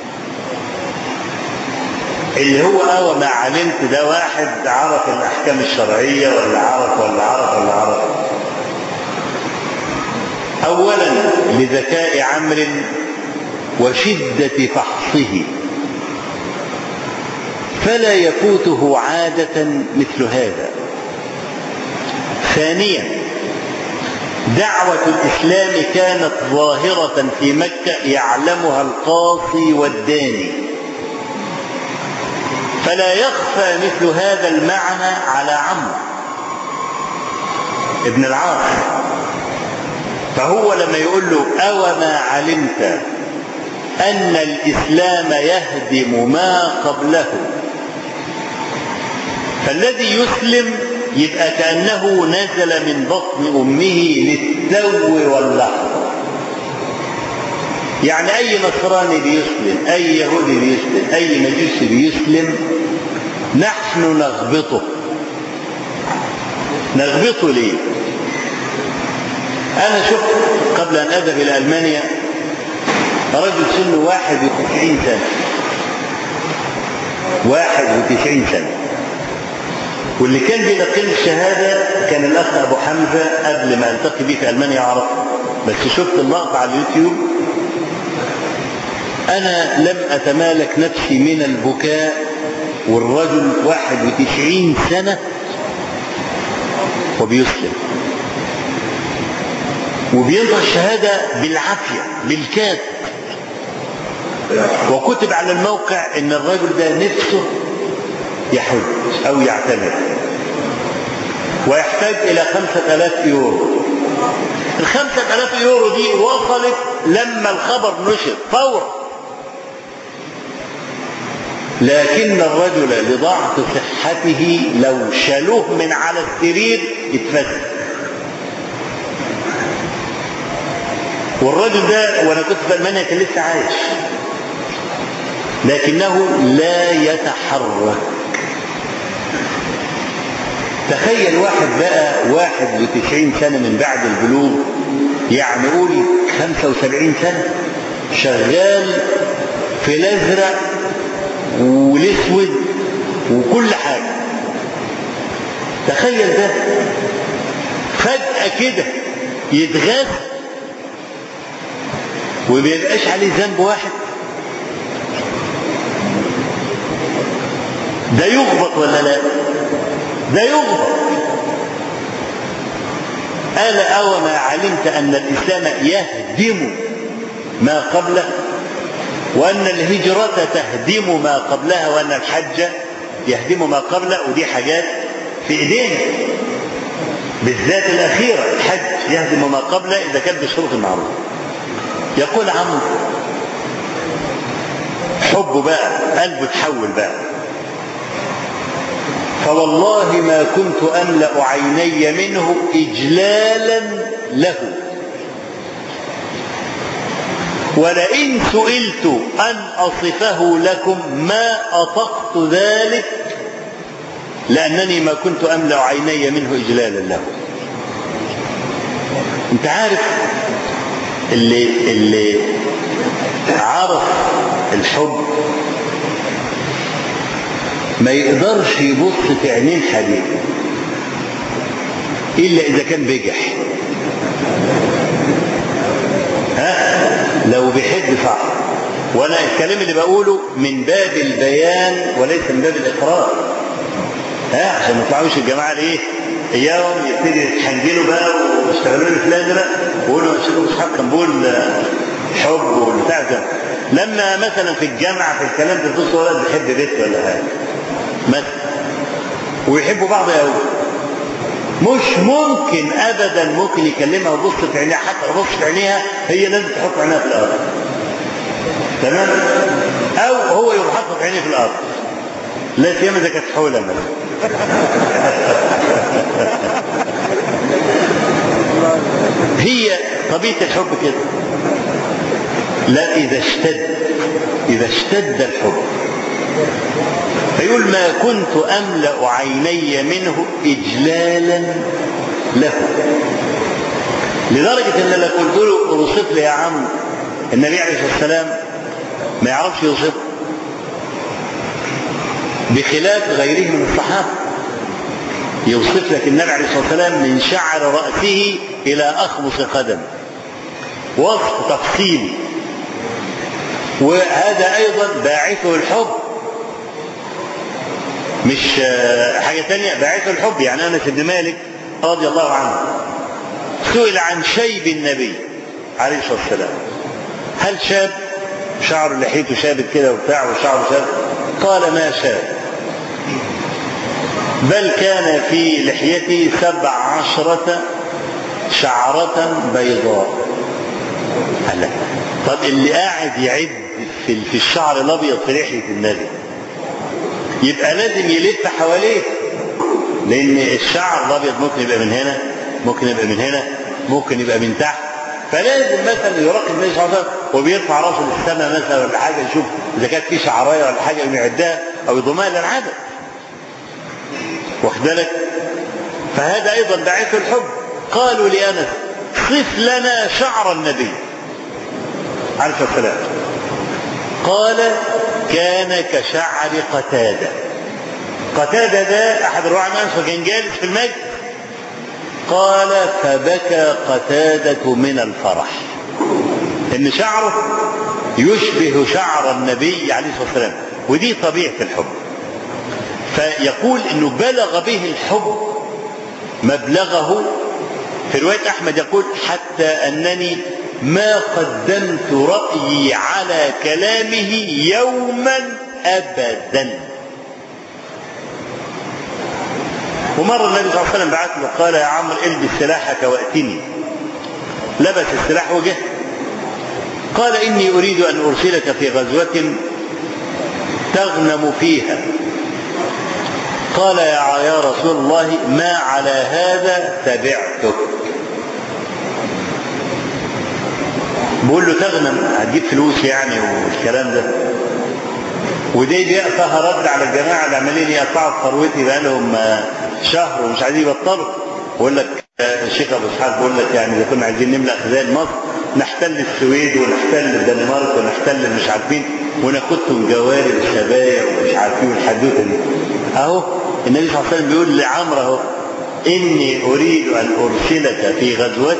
اللي هو أو ما علمت ده واحد عرف الأحكام الشرعية ولا عرف ولا عرف ولا عرف أولا لذكاء عمرو وشدة فحصه فلا يفوته عادة مثل هذا ثانيا دعوة الإسلام كانت ظاهرة في مكة يعلمها القاصي والداني فلا يخفى مثل هذا المعنى على عمرو ابن العاص فهو لما يقول له أو ما علمت أن الإسلام يهدم ما قبله فالذي يسلم يبقى كأنه نزل من بطن أمه للتو واللحظة يعني أي نصراني بيسلم أي يهودي بيسلم أي مجوسي بيسلم نحن نغبطه نغبطه ليه أنا شفت قبل أن أذهب إلى ألمانيا رجل سنه واحد وتسعين سنة واحد وتسعين سنة واللي كان بينقل الشهادة كان الأخ أبو حمزة قبل ما ألتقي بيه في ألمانيا أعرف بس شفت اللقطة على اليوتيوب أنا لم أتمالك نفسي من البكاء والرجل واحد وتسعين سنة وبيسلم وبينطق الشهادة بالعافية بالكاد وكتب على الموقع ان الرجل ده نفسه يحج او يعتمر ويحتاج الى خمسة الاف يورو الخمسة الاف يورو دي وصلت لما الخبر نشر فورا لكن الرجل لضعف صحته لو شالوه من على السرير يتفزع والرجل ده وانا كنت في المانيا كان لسه عايش لكنه لا يتحرك تخيل واحد بقى واحد وتسعين سنة من بعد البلوغ يعني قولي خمسة وسبعين سنة شغال في الازرق والاسود وكل حاجة تخيل ده فجأة كده يتغاث وما يبقاش عليه ذنب واحد ده يغبط ولا لا ده يغبط ألا أو ما علمت أن الإسلام يهدم ما قبله وأن الهجرة تهدم ما قبلها وأن الحج يهدم ما قبله ودي حاجات في إيدينا بالذات الأخيرة الحج يهدم ما قبله إذا كان بالشروط المعروفة يقول عمرو حبه بقى قلبه تحول بقى فوالله ما كنت أملأ عيني منه إجلالا له ولئن سئلت أن أصفه لكم ما أطقت ذلك لأنني ما كنت أملأ عيني منه إجلالا له أنت عارف اللي اللي عرف الحب ما يقدرش يبص في عينين حبيبه الا اذا كان بجح ها لو بيحب صح وانا الكلام اللي بقوله من باب البيان وليس من باب الاقرار ها عشان ما يطلعوش الجماعه الايه اياهم يبتدي يتحنجلوا بقى ويشتغلوا لي في الازرق ويقولوا الشيخ اسحاق كان بيقول حب والبتاع ده لما مثلا في الجامعه في الكلام ده تبص ولد بيحب بنت ولا حاجه مثلا ويحبوا بعض قوي مش ممكن ابدا ممكن يكلمها ويبص في عينيها حتى لو بص في عينيها هي لازم تحط عينيها في الارض تمام او هو يروح حاطط عينيه في الارض لا سيما اذا كانت حوله مثلا هي طبيعه الحب كده لا اذا اشتد اذا اشتد الحب فيقول ما كنت املا عيني منه اجلالا له لدرجه ان انا قلت له اوصف لي يا عم النبي عليه الصلاه والسلام ما يعرفش يوصفه بخلاف غيره من الصحابه يوصف لك النبي عليه الصلاه والسلام من شعر راسه الى اخمص قدم وصف تفصيلي وهذا ايضا باعثه الحب مش حاجه ثانيه باعثه الحب يعني انس بن مالك رضي الله عنه سئل عن شيب النبي عليه الصلاه والسلام هل شاب شعر لحيته شابت كده وبتاع وشعره شاب قال ما شاب بل كان في لحيته سبع عشرة شعرة بيضاء قال لك طب اللي قاعد يعد في في الشعر الابيض في لحيه النبي يبقى لازم يلف حواليه لان الشعر الابيض ممكن يبقى من هنا ممكن يبقى من هنا ممكن يبقى من تحت فلازم مثلا يراقب النبي صلى الله عليه وسلم وبيرفع راسه للسماء مثلا ولا حاجه يشوف اذا كانت في شعرايه ولا حاجه يقوم يعدها او يضمها للعدد واخد بالك فهذا ايضا دعايه الحب قالوا لانس صف لنا شعر النبي عليه الصلاه والسلام قال كان كشعر قتاده قتاده ده احد رواه عن انس وكان جالس في المجلس قال فبكى قتاده من الفرح ان شعره يشبه شعر النبي عليه الصلاه والسلام ودي طبيعه الحب فيقول انه بلغ به الحب مبلغه في روايه احمد يقول حتى انني ما قدمت رايي على كلامه يوما ابدا ومره النبي صلى الله عليه وسلم بعث له قال يا عمرو البس سلاحك واتني لبس السلاح وجه قال اني اريد ان ارسلك في غزوه تغنم فيها قال يا يا رسول الله ما على هذا تبعتك بقول له تغنم هتجيب فلوس يعني والكلام ده ودي دي فيها رد على الجماعه اللي عمالين يقطعوا في ثروتي بقى لهم شهر ومش عايزين يبطلوا بقول لك الشيخ ابو اسحاق بقول لك يعني اذا كنا عايزين نملا خزائن مصر نحتل السويد ونحتل الدنمارك ونحتل مش عارفين وناخدهم جواري وشبايا ومش عارفين والحدوته دي اهو النبي صلى الله عليه وسلم بيقول لعمرو اهو اني اريد ان ارسلك في غزوه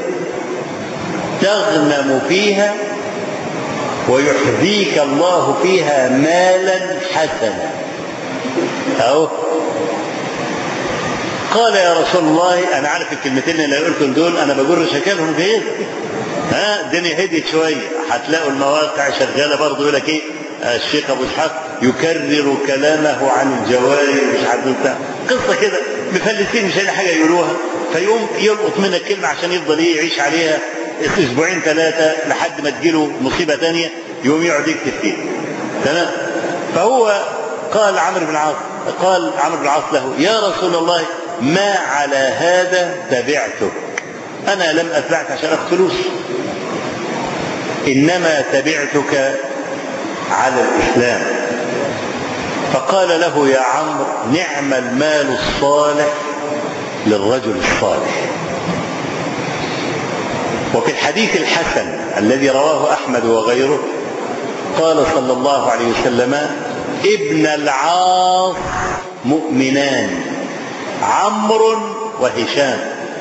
تغنم فيها ويحذيك الله فيها مالا حسنا اهو قال يا رسول الله انا عارف الكلمتين اللي قلتهم دول انا بجر شكلهم في ها الدنيا هديت شويه هتلاقوا المواقع شغاله برضه يقول لك ايه الشيخ ابو اسحاق يكرر كلامه عن الجواري ومش عارف بتاع قصه كده مفلسين مش لاقي حاجه يقولوها فيقوم يلقط منك كلمه عشان يفضل ايه يعيش عليها اسبوعين ثلاثه لحد ما تجيله مصيبه ثانيه يقوم يقعد يكتب فيها تمام فهو قال عمرو بن العاص قال عمرو بن العاص له يا رسول الله ما على هذا تبعتك انا لم اتبعك عشان اخذ فلوس انما تبعتك على الاسلام فقال له يا عمرو نعم المال الصالح للرجل الصالح وفي الحديث الحسن الذي رواه احمد وغيره قال صلى الله عليه وسلم ابن العاص مؤمنان عمرو وهشام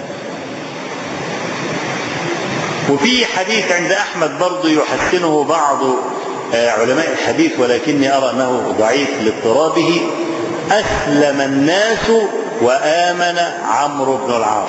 وفي حديث عند احمد برضه يحسنه بعض علماء الحديث ولكني ارى انه ضعيف لاضطرابه اسلم الناس وامن عمرو بن العاص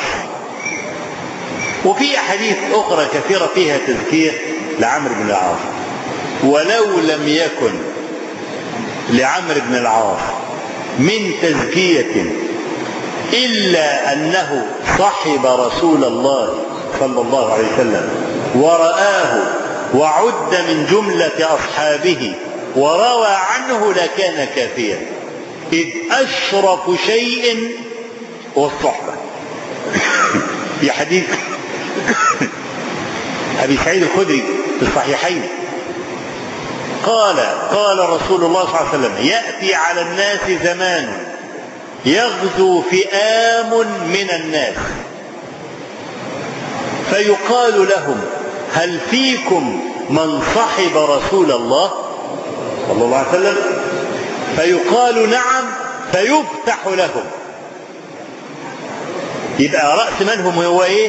وفي احاديث اخرى كثيره فيها تذكير لعمرو بن العاص ولو لم يكن لعمرو بن العاص من تزكيه الا انه صحب رسول الله صلى الله عليه وسلم ورآه وعد من جملة أصحابه وروى عنه لكان كافيا إذ أشرف شيء والصحبة في حديث أبي سعيد الخدري في الصحيحين قال قال رسول الله صلى الله عليه وسلم يأتي على الناس زمان يغزو فئام من الناس فيقال لهم هل فيكم من صحب رسول الله صلى الله عليه وسلم فيقال نعم فيفتح لهم يبقى رأس منهم هو ايه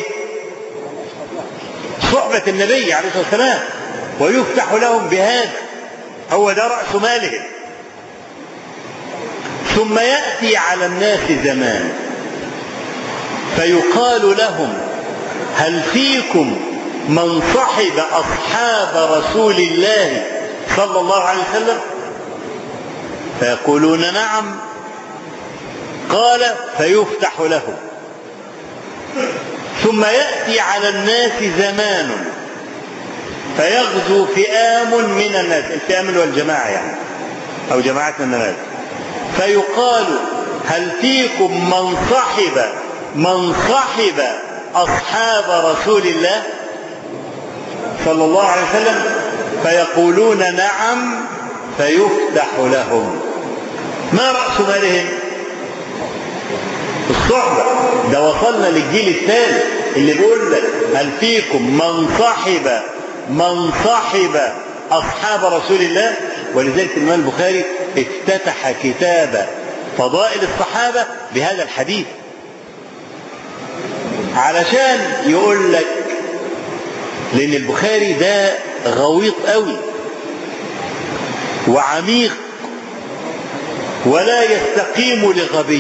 صحبة النبي عليه الصلاة والسلام ويفتح لهم بهذا هو ده رأس مالهم ثم يأتي على الناس زمان فيقال لهم هل فيكم من صحب أصحاب رسول الله صلى الله عليه وسلم فيقولون نعم قال فيفتح لهم ثم يأتي على الناس زمان فيغزو فئام من الناس الفئام والجماعة يعني أو جماعة من الناس فيقال هل فيكم من صحب من صحب أصحاب رسول الله صلى الله عليه وسلم فيقولون نعم فيفتح لهم ما رأس مالهم الصحبة ده وصلنا للجيل الثالث اللي بيقول لك هل فيكم من صحب من صحب أصحاب رسول الله ولذلك الإمام البخاري افتتح كتاب فضائل الصحابة بهذا الحديث علشان يقول لك لأن البخاري ده غويط قوي وعميق ولا يستقيم لغبي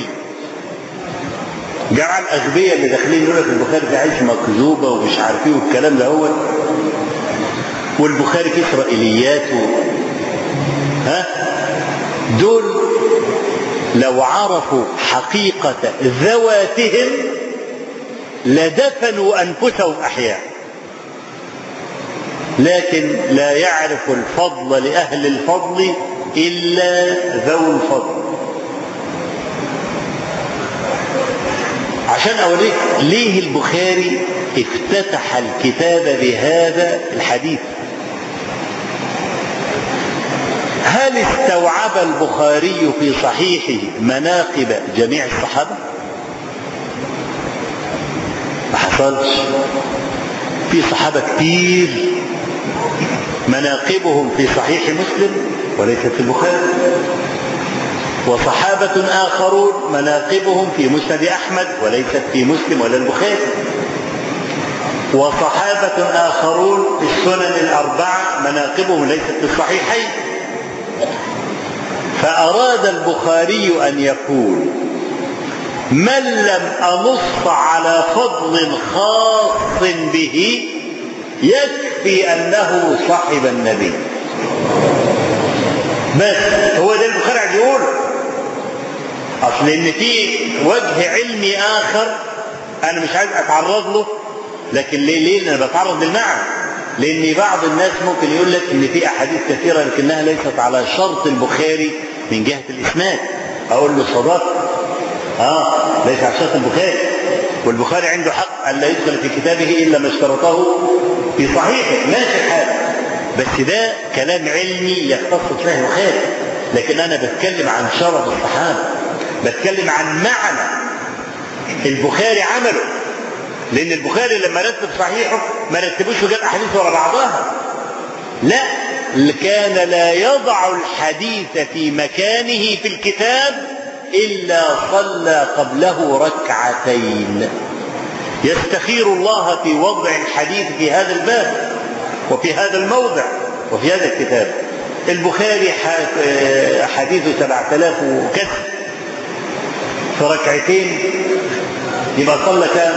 جعل الأغبياء اللي داخلين يقول لك البخاري ده عيش مكذوبة ومش عارف ايه والكلام ده هو والبخاري فيه إسرائيليات و... ها دول لو عرفوا حقيقة ذواتهم لدفنوا أنفسهم أحياء لكن لا يعرف الفضل لأهل الفضل إلا ذو الفضل عشان أوريك ليه البخاري افتتح الكتاب بهذا الحديث هل استوعب البخاري في صحيحه مناقب جميع الصحابة ما حصلش في صحابة كتير مناقبهم في صحيح مسلم وليست في البخاري وصحابة آخرون مناقبهم في مسند أحمد وليست في مسلم ولا البخاري وصحابة آخرون في السنن الأربعة مناقبهم ليست في الصحيحين فأراد البخاري أن يقول من لم أنص على فضل خاص به يكفي أنه صاحب النبي بس هو ده البخاري عايز يقوله اصل ان في وجه علمي اخر انا مش عايز اتعرض له لكن ليه ليه انا بتعرض للمعنى لان بعض الناس ممكن يقول لك ان في احاديث كثيره لكنها ليست على شرط البخاري من جهه الاسناد اقول له صدقت اه ليس على شرط البخاري والبخاري عنده حق ان لا يدخل في كتابه الا ما اشترطه في صحيحه ماشي الحال بس ده كلام علمي يختص فيه البخاري لكن انا بتكلم عن شرف الصحابه بتكلم عن معنى البخاري عمله لان البخاري لما رتب صحيحه ما رتبوش وجاب احاديث ورا بعضها لا كان لا يضع الحديث في مكانه في الكتاب الا صلى قبله ركعتين يستخير الله في وضع الحديث في هذا الباب وفي هذا الموضع وفي هذا الكتاب البخاري حديثه 7000 وكسر في ركعتين يبقى صلى كام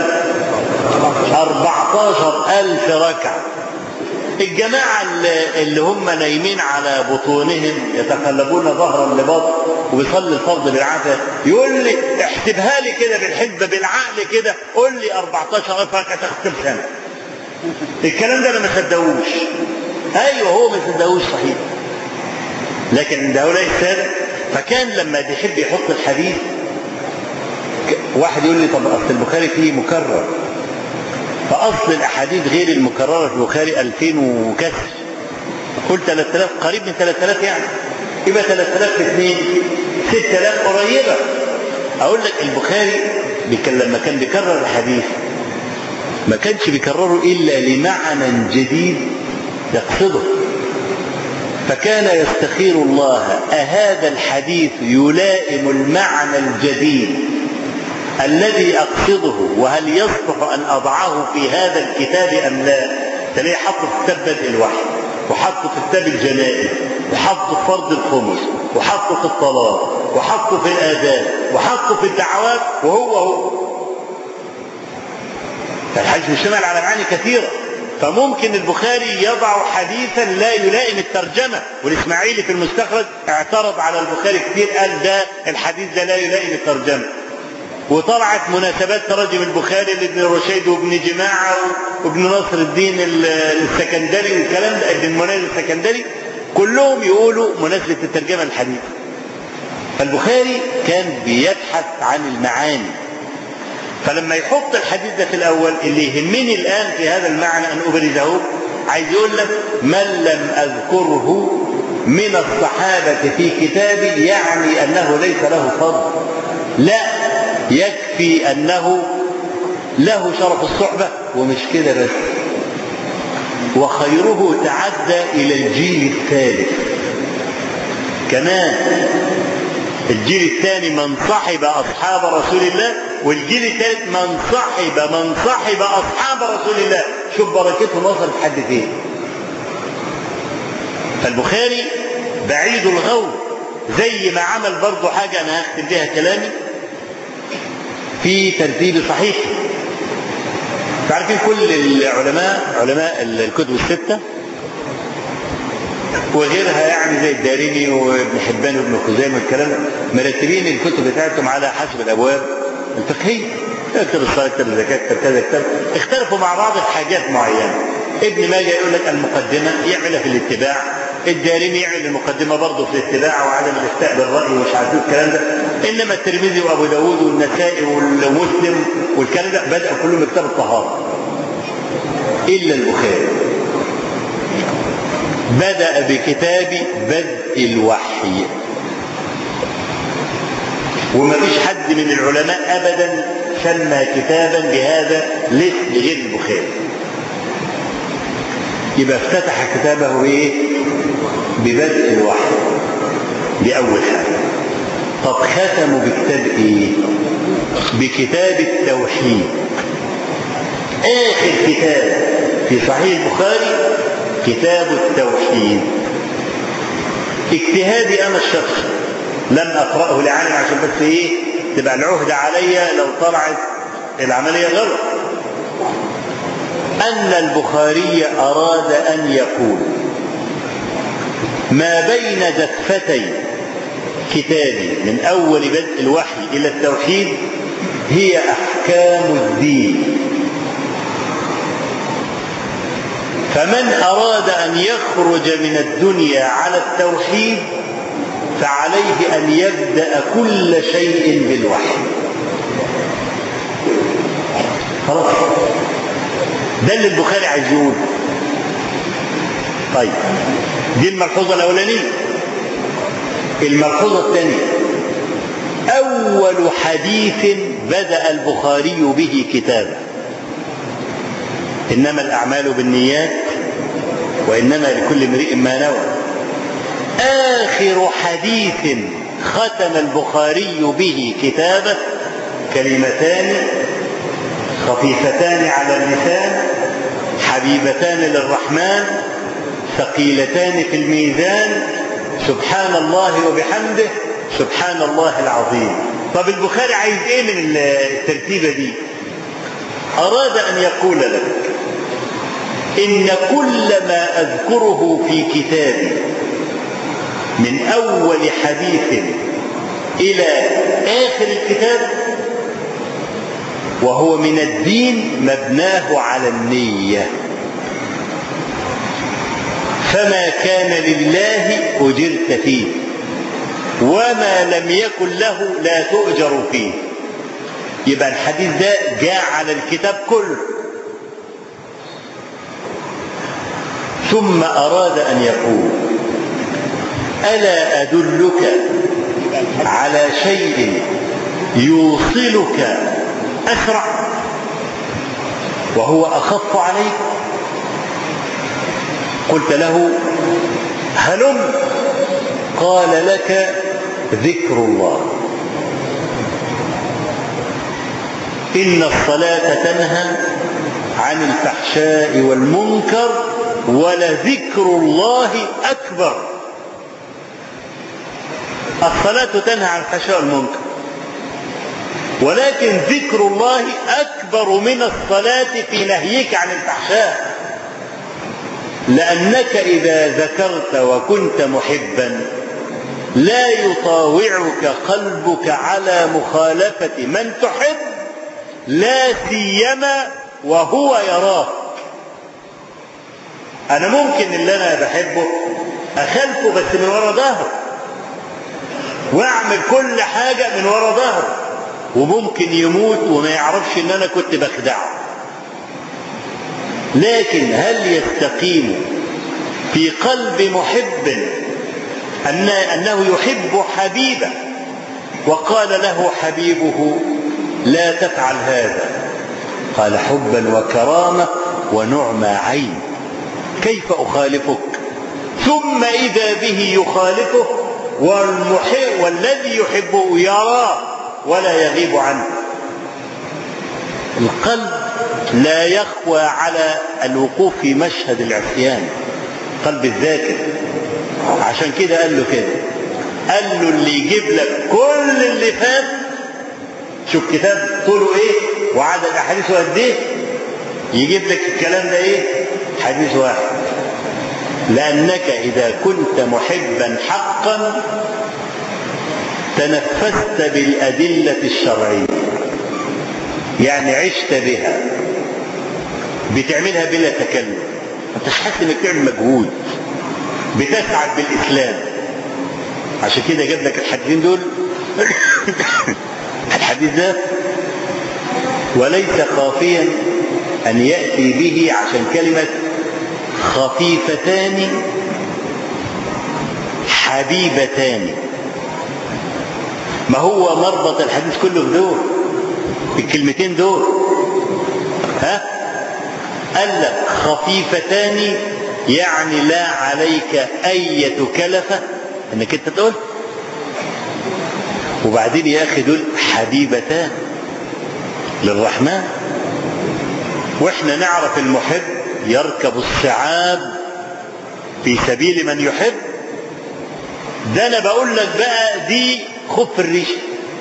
14000 ركعة الجماعة اللي هم نايمين على بطونهم يتقلبون ظهرا لبطن وبيصلي الفرض بالعافية يقول لي احسبها لي كده بالحسبة بالعقل كده قول لي 14000 ركعة تختم سنة الكلام ده انا ما صدقوش ايوه هو ما صدقوش صحيح لكن عند هؤلاء السادة فكان لما بيحب يحط الحديث واحد يقول لي طب اصل البخاري فيه مكرر فاصل الاحاديث غير المكرره في البخاري 2000 وكسر قلت 3000 قريب من 3000 يعني يبقى 3000 في 2 6000 قريبه اقول لك البخاري لما كان بيكرر الحديث ما كانش بيكرره الا لمعنى جديد يقصده فكان يستخير الله أهذا الحديث يلائم المعنى الجديد الذي أقصده وهل يصلح أن أضعه في هذا الكتاب أم لا تلاقيه حطه في كتاب بدء الوحي وحطه في كتاب الجنائز وحطه في فرض الخمس وحطه في الطلاق وحطه في الآداب وحطه في الدعوات وهو هو فالحديث مشتمل على معاني كثيرة فممكن البخاري يضع حديثا لا يلائم الترجمة والإسماعيلي في المستخرج اعترض على البخاري كتير قال ده الحديث ده لا يلائم الترجمة وطلعت مناسبات تراجم البخاري لابن رشيد وابن جماعة وابن نصر الدين السكندري والكلام ده ابن منازل السكندري كلهم يقولوا مناسبة الترجمة الحديث فالبخاري كان بيبحث عن المعاني فلما يحط الحديث ده في الأول اللي يهمني الآن في هذا المعنى أن أبرزه عايز يقول لك من لم أذكره من الصحابة في كتابي يعني أنه ليس له فضل لا يكفي أنه له شرف الصحبة ومش كده بس وخيره تعدى إلى الجيل الثالث كمان الجيل الثاني من صحب أصحاب رسول الله والجيل الثالث من صحب من صحب أصحاب رسول الله شوف بركتهم وصلت لحد فين فالبخاري بعيد الغور زي ما عمل برضه حاجة أنا هختم بها كلامي في ترتيب صحيح تعرفين كل العلماء علماء الكتب الستة وغيرها يعني زي الدارمي وابن حبان وابن خزيمة والكلام مرتبين الكتب بتاعتهم على حسب الابواب الفقهية كتاب الصلاة كتاب الزكاة كتاب كذا كتاب اختلفوا مع بعض في حاجات معينة ابن ماجه يقول لك المقدمة يعملها في الاتباع الدارمي يعمل المقدمة برضه في الاتباع وعدم الافتاء بالرأي ومش عارف الكلام ده انما الترمذي وابو داوود والنسائي والمسلم والكلام ده بدأوا كلهم بكتاب الطهارة الا البخاري بدأ بكتاب بدء الوحي وما فيش حد من العلماء أبدا سمى كتابا بهذا الاسم غير البخاري يبقى افتتح كتابه بايه؟ ببدء الوحي بأول حاجة طب ختموا بكتاب ايه؟ بكتاب التوحيد آخر كتاب في صحيح البخاري كتاب التوحيد اجتهادي انا الشخصي لم اقراه لعالم عشان بس ايه تبقى العهده عليا لو طلعت العمليه غلط ان البخاري اراد ان يقول ما بين دفتي كتابي من اول بدء الوحي الى التوحيد هي احكام الدين فمن أراد أن يخرج من الدنيا على التوحيد فعليه أن يبدأ كل شيء بالوحي خلاص ده اللي البخاري عايز يقوله طيب دي الملحوظة الأولانية الملحوظة الثانية أول حديث بدأ البخاري به كتابه إنما الأعمال بالنيات وإنما لكل امرئ ما نوى آخر حديث ختم البخاري به كتابه كلمتان خفيفتان على اللسان حبيبتان للرحمن ثقيلتان في الميزان سبحان الله وبحمده سبحان الله العظيم طب البخاري عايز ايه من الترتيبه دي اراد ان يقول لك إن كل ما أذكره في كتابي من أول حديث إلى آخر الكتاب وهو من الدين مبناه على النية فما كان لله أجرت فيه وما لم يكن له لا تؤجر فيه يبقى الحديث ده جاء على الكتاب كله ثم أراد أن يقول ألا أدلك على شيء يوصلك أسرع وهو أخف عليك قلت له هلم قال لك ذكر الله إن الصلاة تنهى عن الفحشاء والمنكر ولذكر الله أكبر الصلاة تنهى عن الفحشاء والمنكر ولكن ذكر الله أكبر من الصلاة في نهيك عن الفحشاء لأنك إذا ذكرت وكنت محبا لا يطاوعك قلبك على مخالفة من تحب لا سيما وهو يراك أنا ممكن اللي أنا بحبه أخالفه بس من ورا ظهره وأعمل كل حاجة من ورا ظهره وممكن يموت وما يعرفش إن أنا كنت بخدعه لكن هل يستقيم في قلب محب أن أنه يحب حبيبه وقال له حبيبه لا تفعل هذا قال حبا وكرامة ونعمى عين كيف أخالفك ثم إذا به يخالفه والمحب والذي يحبه يراه ولا يغيب عنه القلب لا يخوى على الوقوف في مشهد العصيان قلب الذاكر عشان كده قال له كده قال له اللي يجيب لك كل اللي فات شوف كتاب طوله ايه وعدد احاديثه قد ايه يجيب لك الكلام ده ايه حديث واحد لانك اذا كنت محبا حقا تنفست بالادله الشرعيه يعني عشت بها بتعملها بلا تكلف انت حاسس انك تعمل مجهود بتسعد بالاسلام عشان كده جاب لك الحديثين دول الحديث ده وليس خافيا ان ياتي به عشان كلمه خفيفتان حبيبتان ما هو مربط الحديث كله في دول الكلمتين دول ها قال لك خفيفتان يعني لا عليك أية كلفة انك انت تقول وبعدين يا اخي دول حبيبتان للرحمن واحنا نعرف المحب يركب الصعاب في سبيل من يحب ده انا بقول لك بقى دي خف الريشه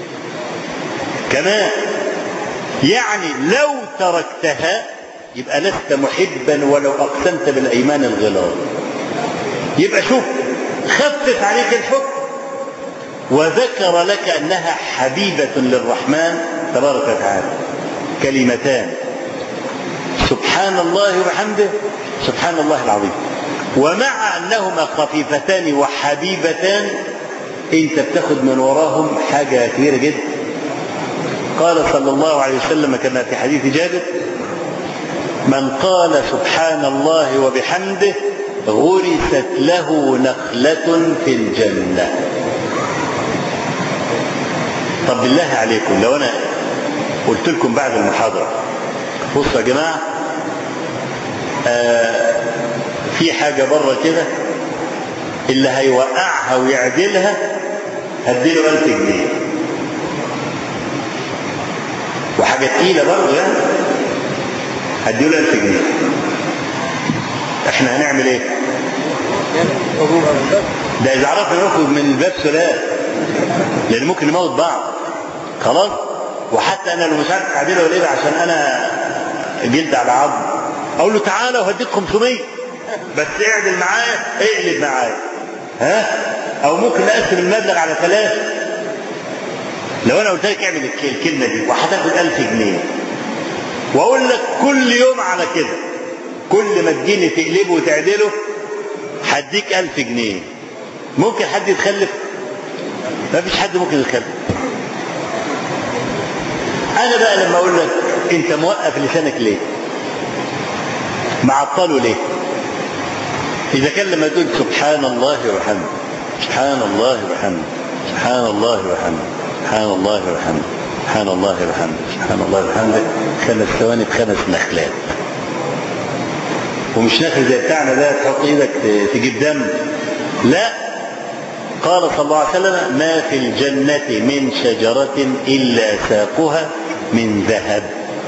كمان يعني لو تركتها يبقى لست محبا ولو اقسمت بالايمان الغلاظ يبقى شوف خفف عليك الحكم وذكر لك انها حبيبه للرحمن تبارك وتعالى كلمتان سبحان الله وبحمده سبحان الله العظيم ومع انهما خفيفتان وحبيبتان انت بتاخد من وراهم حاجه كبيره جدا قال صلى الله عليه وسلم كما في حديث جابر من قال سبحان الله وبحمده غرست له نخلة في الجنة طب بالله عليكم لو أنا قلت لكم بعد المحاضرة بصوا يا جماعة آه في حاجة بره كده اللي هيوقعها ويعدلها هديله ألف جنيه وحاجة تقيلة برضه يعني هديله ألف جنيه احنا هنعمل ايه ده اذا عرفنا نخرج من الباب سلال لان ممكن نموت بعض خلاص وحتى انا لو مش عارف اعدله ولا ايه عشان انا جلد على عظم اقول له تعالى وهديك 500 بس اعدل معايا اقلب معايا ها او ممكن نقسم المبلغ على ثلاثه لو انا قلت لك اعمل الكلمه دي وهتاخد 1000 جنيه واقول لك كل يوم على كده كل ما تجيني تقلبه وتعدله هديك ألف جنيه ممكن حد يتخلف ما فيش حد ممكن يتخلف انا بقى لما اقول لك انت موقف لسانك ليه معطله ليه اذا كان لما تقول سبحان الله وبحمده سبحان الله وبحمده سبحان الله وبحمده سبحان الله وبحمده سبحان الله وبحمده سبحان الله وبحمده خمس ثواني بخمس نخلات ومش نخل زي بتاعنا ده تحط ايدك تجيب دم لا قال صلى الله عليه وسلم ما في الجنة من شجرة إلا ساقها من ذهب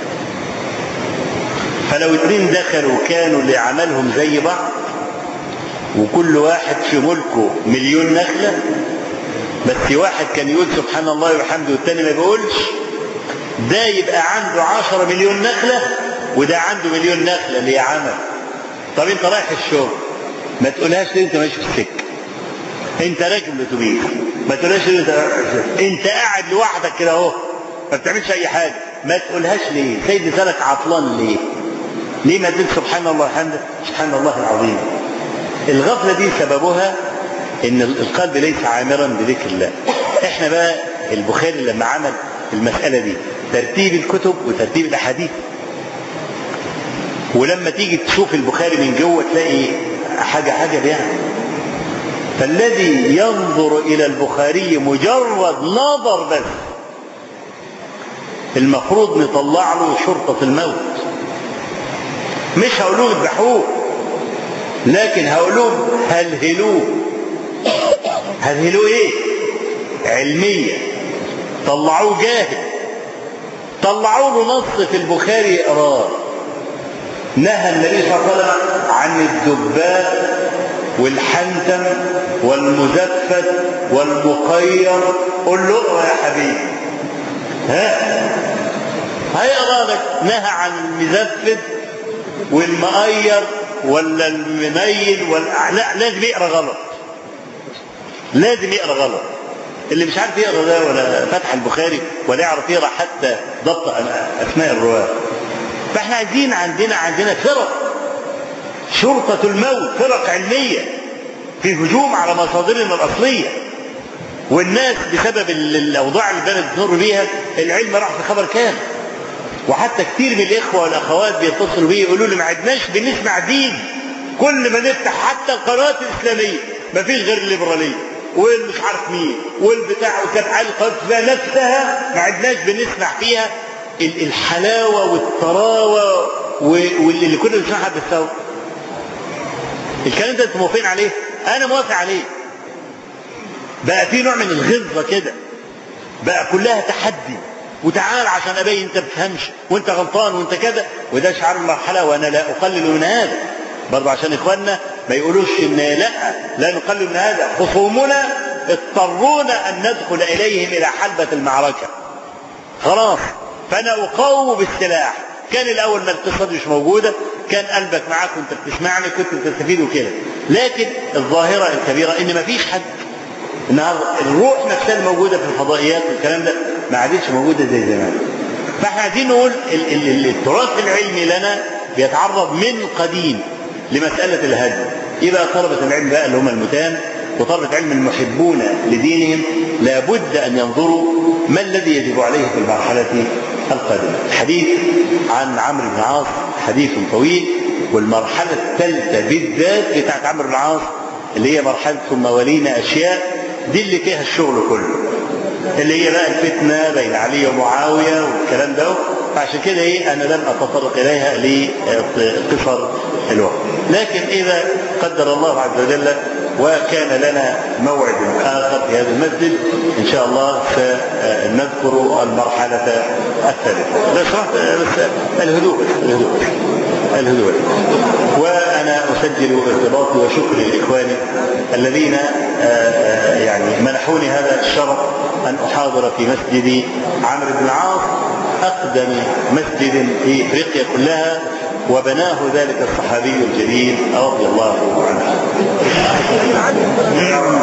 فلو اتنين دخلوا كانوا لعملهم زي بعض وكل واحد في ملكه مليون نخلة بس واحد كان يقول سبحان الله وبحمده والتاني ما بيقولش ده يبقى عنده عشرة مليون نخلة وده عنده مليون نخلة اللي هي عمل طب انت رايح الشغل ما تقولهاش ليه انت ماشي في السكه انت راكب الاتوبيس ما تقولهاش ليه انت انت قاعد لوحدك كده اهو ما بتعملش اي حاجه ما تقولهاش ليه سيد لسانك عطلان ليه ليه ما تقول سبحان الله وحمده سبحان الله العظيم الغفله دي سببها ان القلب ليس عامرا بذكر الله احنا بقى البخاري لما عمل المساله دي ترتيب الكتب وترتيب الاحاديث ولما تيجي تشوف البخاري من جوه تلاقي حاجة حاجة يعني فالذي ينظر إلى البخاري مجرد نظر بس المفروض نطلع له شرطة الموت مش هقولوه اذبحوه لكن هقولوه هلهلوه هلهلوه ايه علمية طلعوه جاهل طلعوا له نص في البخاري يقراه نهى النبي صلى الله عليه وسلم عن الدباء والحنتم والمزفت والمقير قل له اقرا يا حبيبي ها هيقرا لك نهى عن المزفت والمقير ولا المنيل ولا لا لازم يقرا غلط لازم يقرا غلط اللي مش عارف يقرا ده ولا فتح البخاري ولا يعرف يقرا حتى ضبط اسماء الرواه فاحنا عايزين عندنا عندنا فرق شرطة الموت فرق علمية في هجوم على مصادرنا الأصلية والناس بسبب الأوضاع اللي البلد بتمر بيها العلم راح في خبر كامل وحتى كتير من الإخوة والأخوات بيتصلوا بي يقولوا لي ما عدناش بنسمع دين كل ما نفتح حتى القنوات الإسلامية ما فيش غير الليبرالية والمش عارف مين والبتاع وكانت القناة نفسها ما عدناش بنسمع فيها الحلاوة والطراوة واللي كنا بنسمعها بالثوب الكلام ده انتوا موافقين عليه؟ انا موافق عليه. بقى في نوع من الغلظه كده. بقى كلها تحدي وتعال عشان ابين انت ما بتفهمش وانت غلطان وانت كذا وده شعار المرحله وانا لا اقلل من هذا. برضه عشان اخواننا ما يقولوش ان لا لا نقلل من هذا خصومنا اضطرونا ان ندخل اليهم الى حلبه المعركه. خلاص فانا اقاوم بالسلاح كان الاول ما الاقتصاد مش موجوده كان قلبك معاك وانت بتسمعني كنت بتستفيد وكده لكن الظاهره الكبيره ان ما فيش حد النهارده الروح نفسها الموجوده في الفضائيات والكلام ده ما عادتش موجوده زي زمان فاحنا عايزين نقول ال- ال- التراث العلمي لنا بيتعرض من قديم لمساله الهدم يبقى طلبه العلم بقى اللي هم المتان وطلبة علم المحبون لدينهم لابد أن ينظروا ما الذي يجب عليه في المرحلة القادمة الحديث عن عمرو بن العاص حديث طويل والمرحلة الثالثة بالذات بتاعت عمرو بن العاص اللي هي مرحلة ثم ولينا أشياء دي اللي فيها الشغل كله اللي هي بقى الفتنة بين علي ومعاوية والكلام ده فعشان كده ايه انا لم اتطرق اليها لقصر الوقت لكن اذا قدر الله عز وجل وكان لنا موعد آخر في هذا المسجد إن شاء الله سنذكر المرحلة الثالثة بس بس الهدوء الهدوء الهدوء وأنا أسجل ارتباطي وشكري لإخواني الذين يعني منحوني هذا الشرف أن أحاضر في مسجد عمرو بن العاص أقدم مسجد في إفريقيا كلها وبناه ذلك الصحابي الجليل رضي الله عنه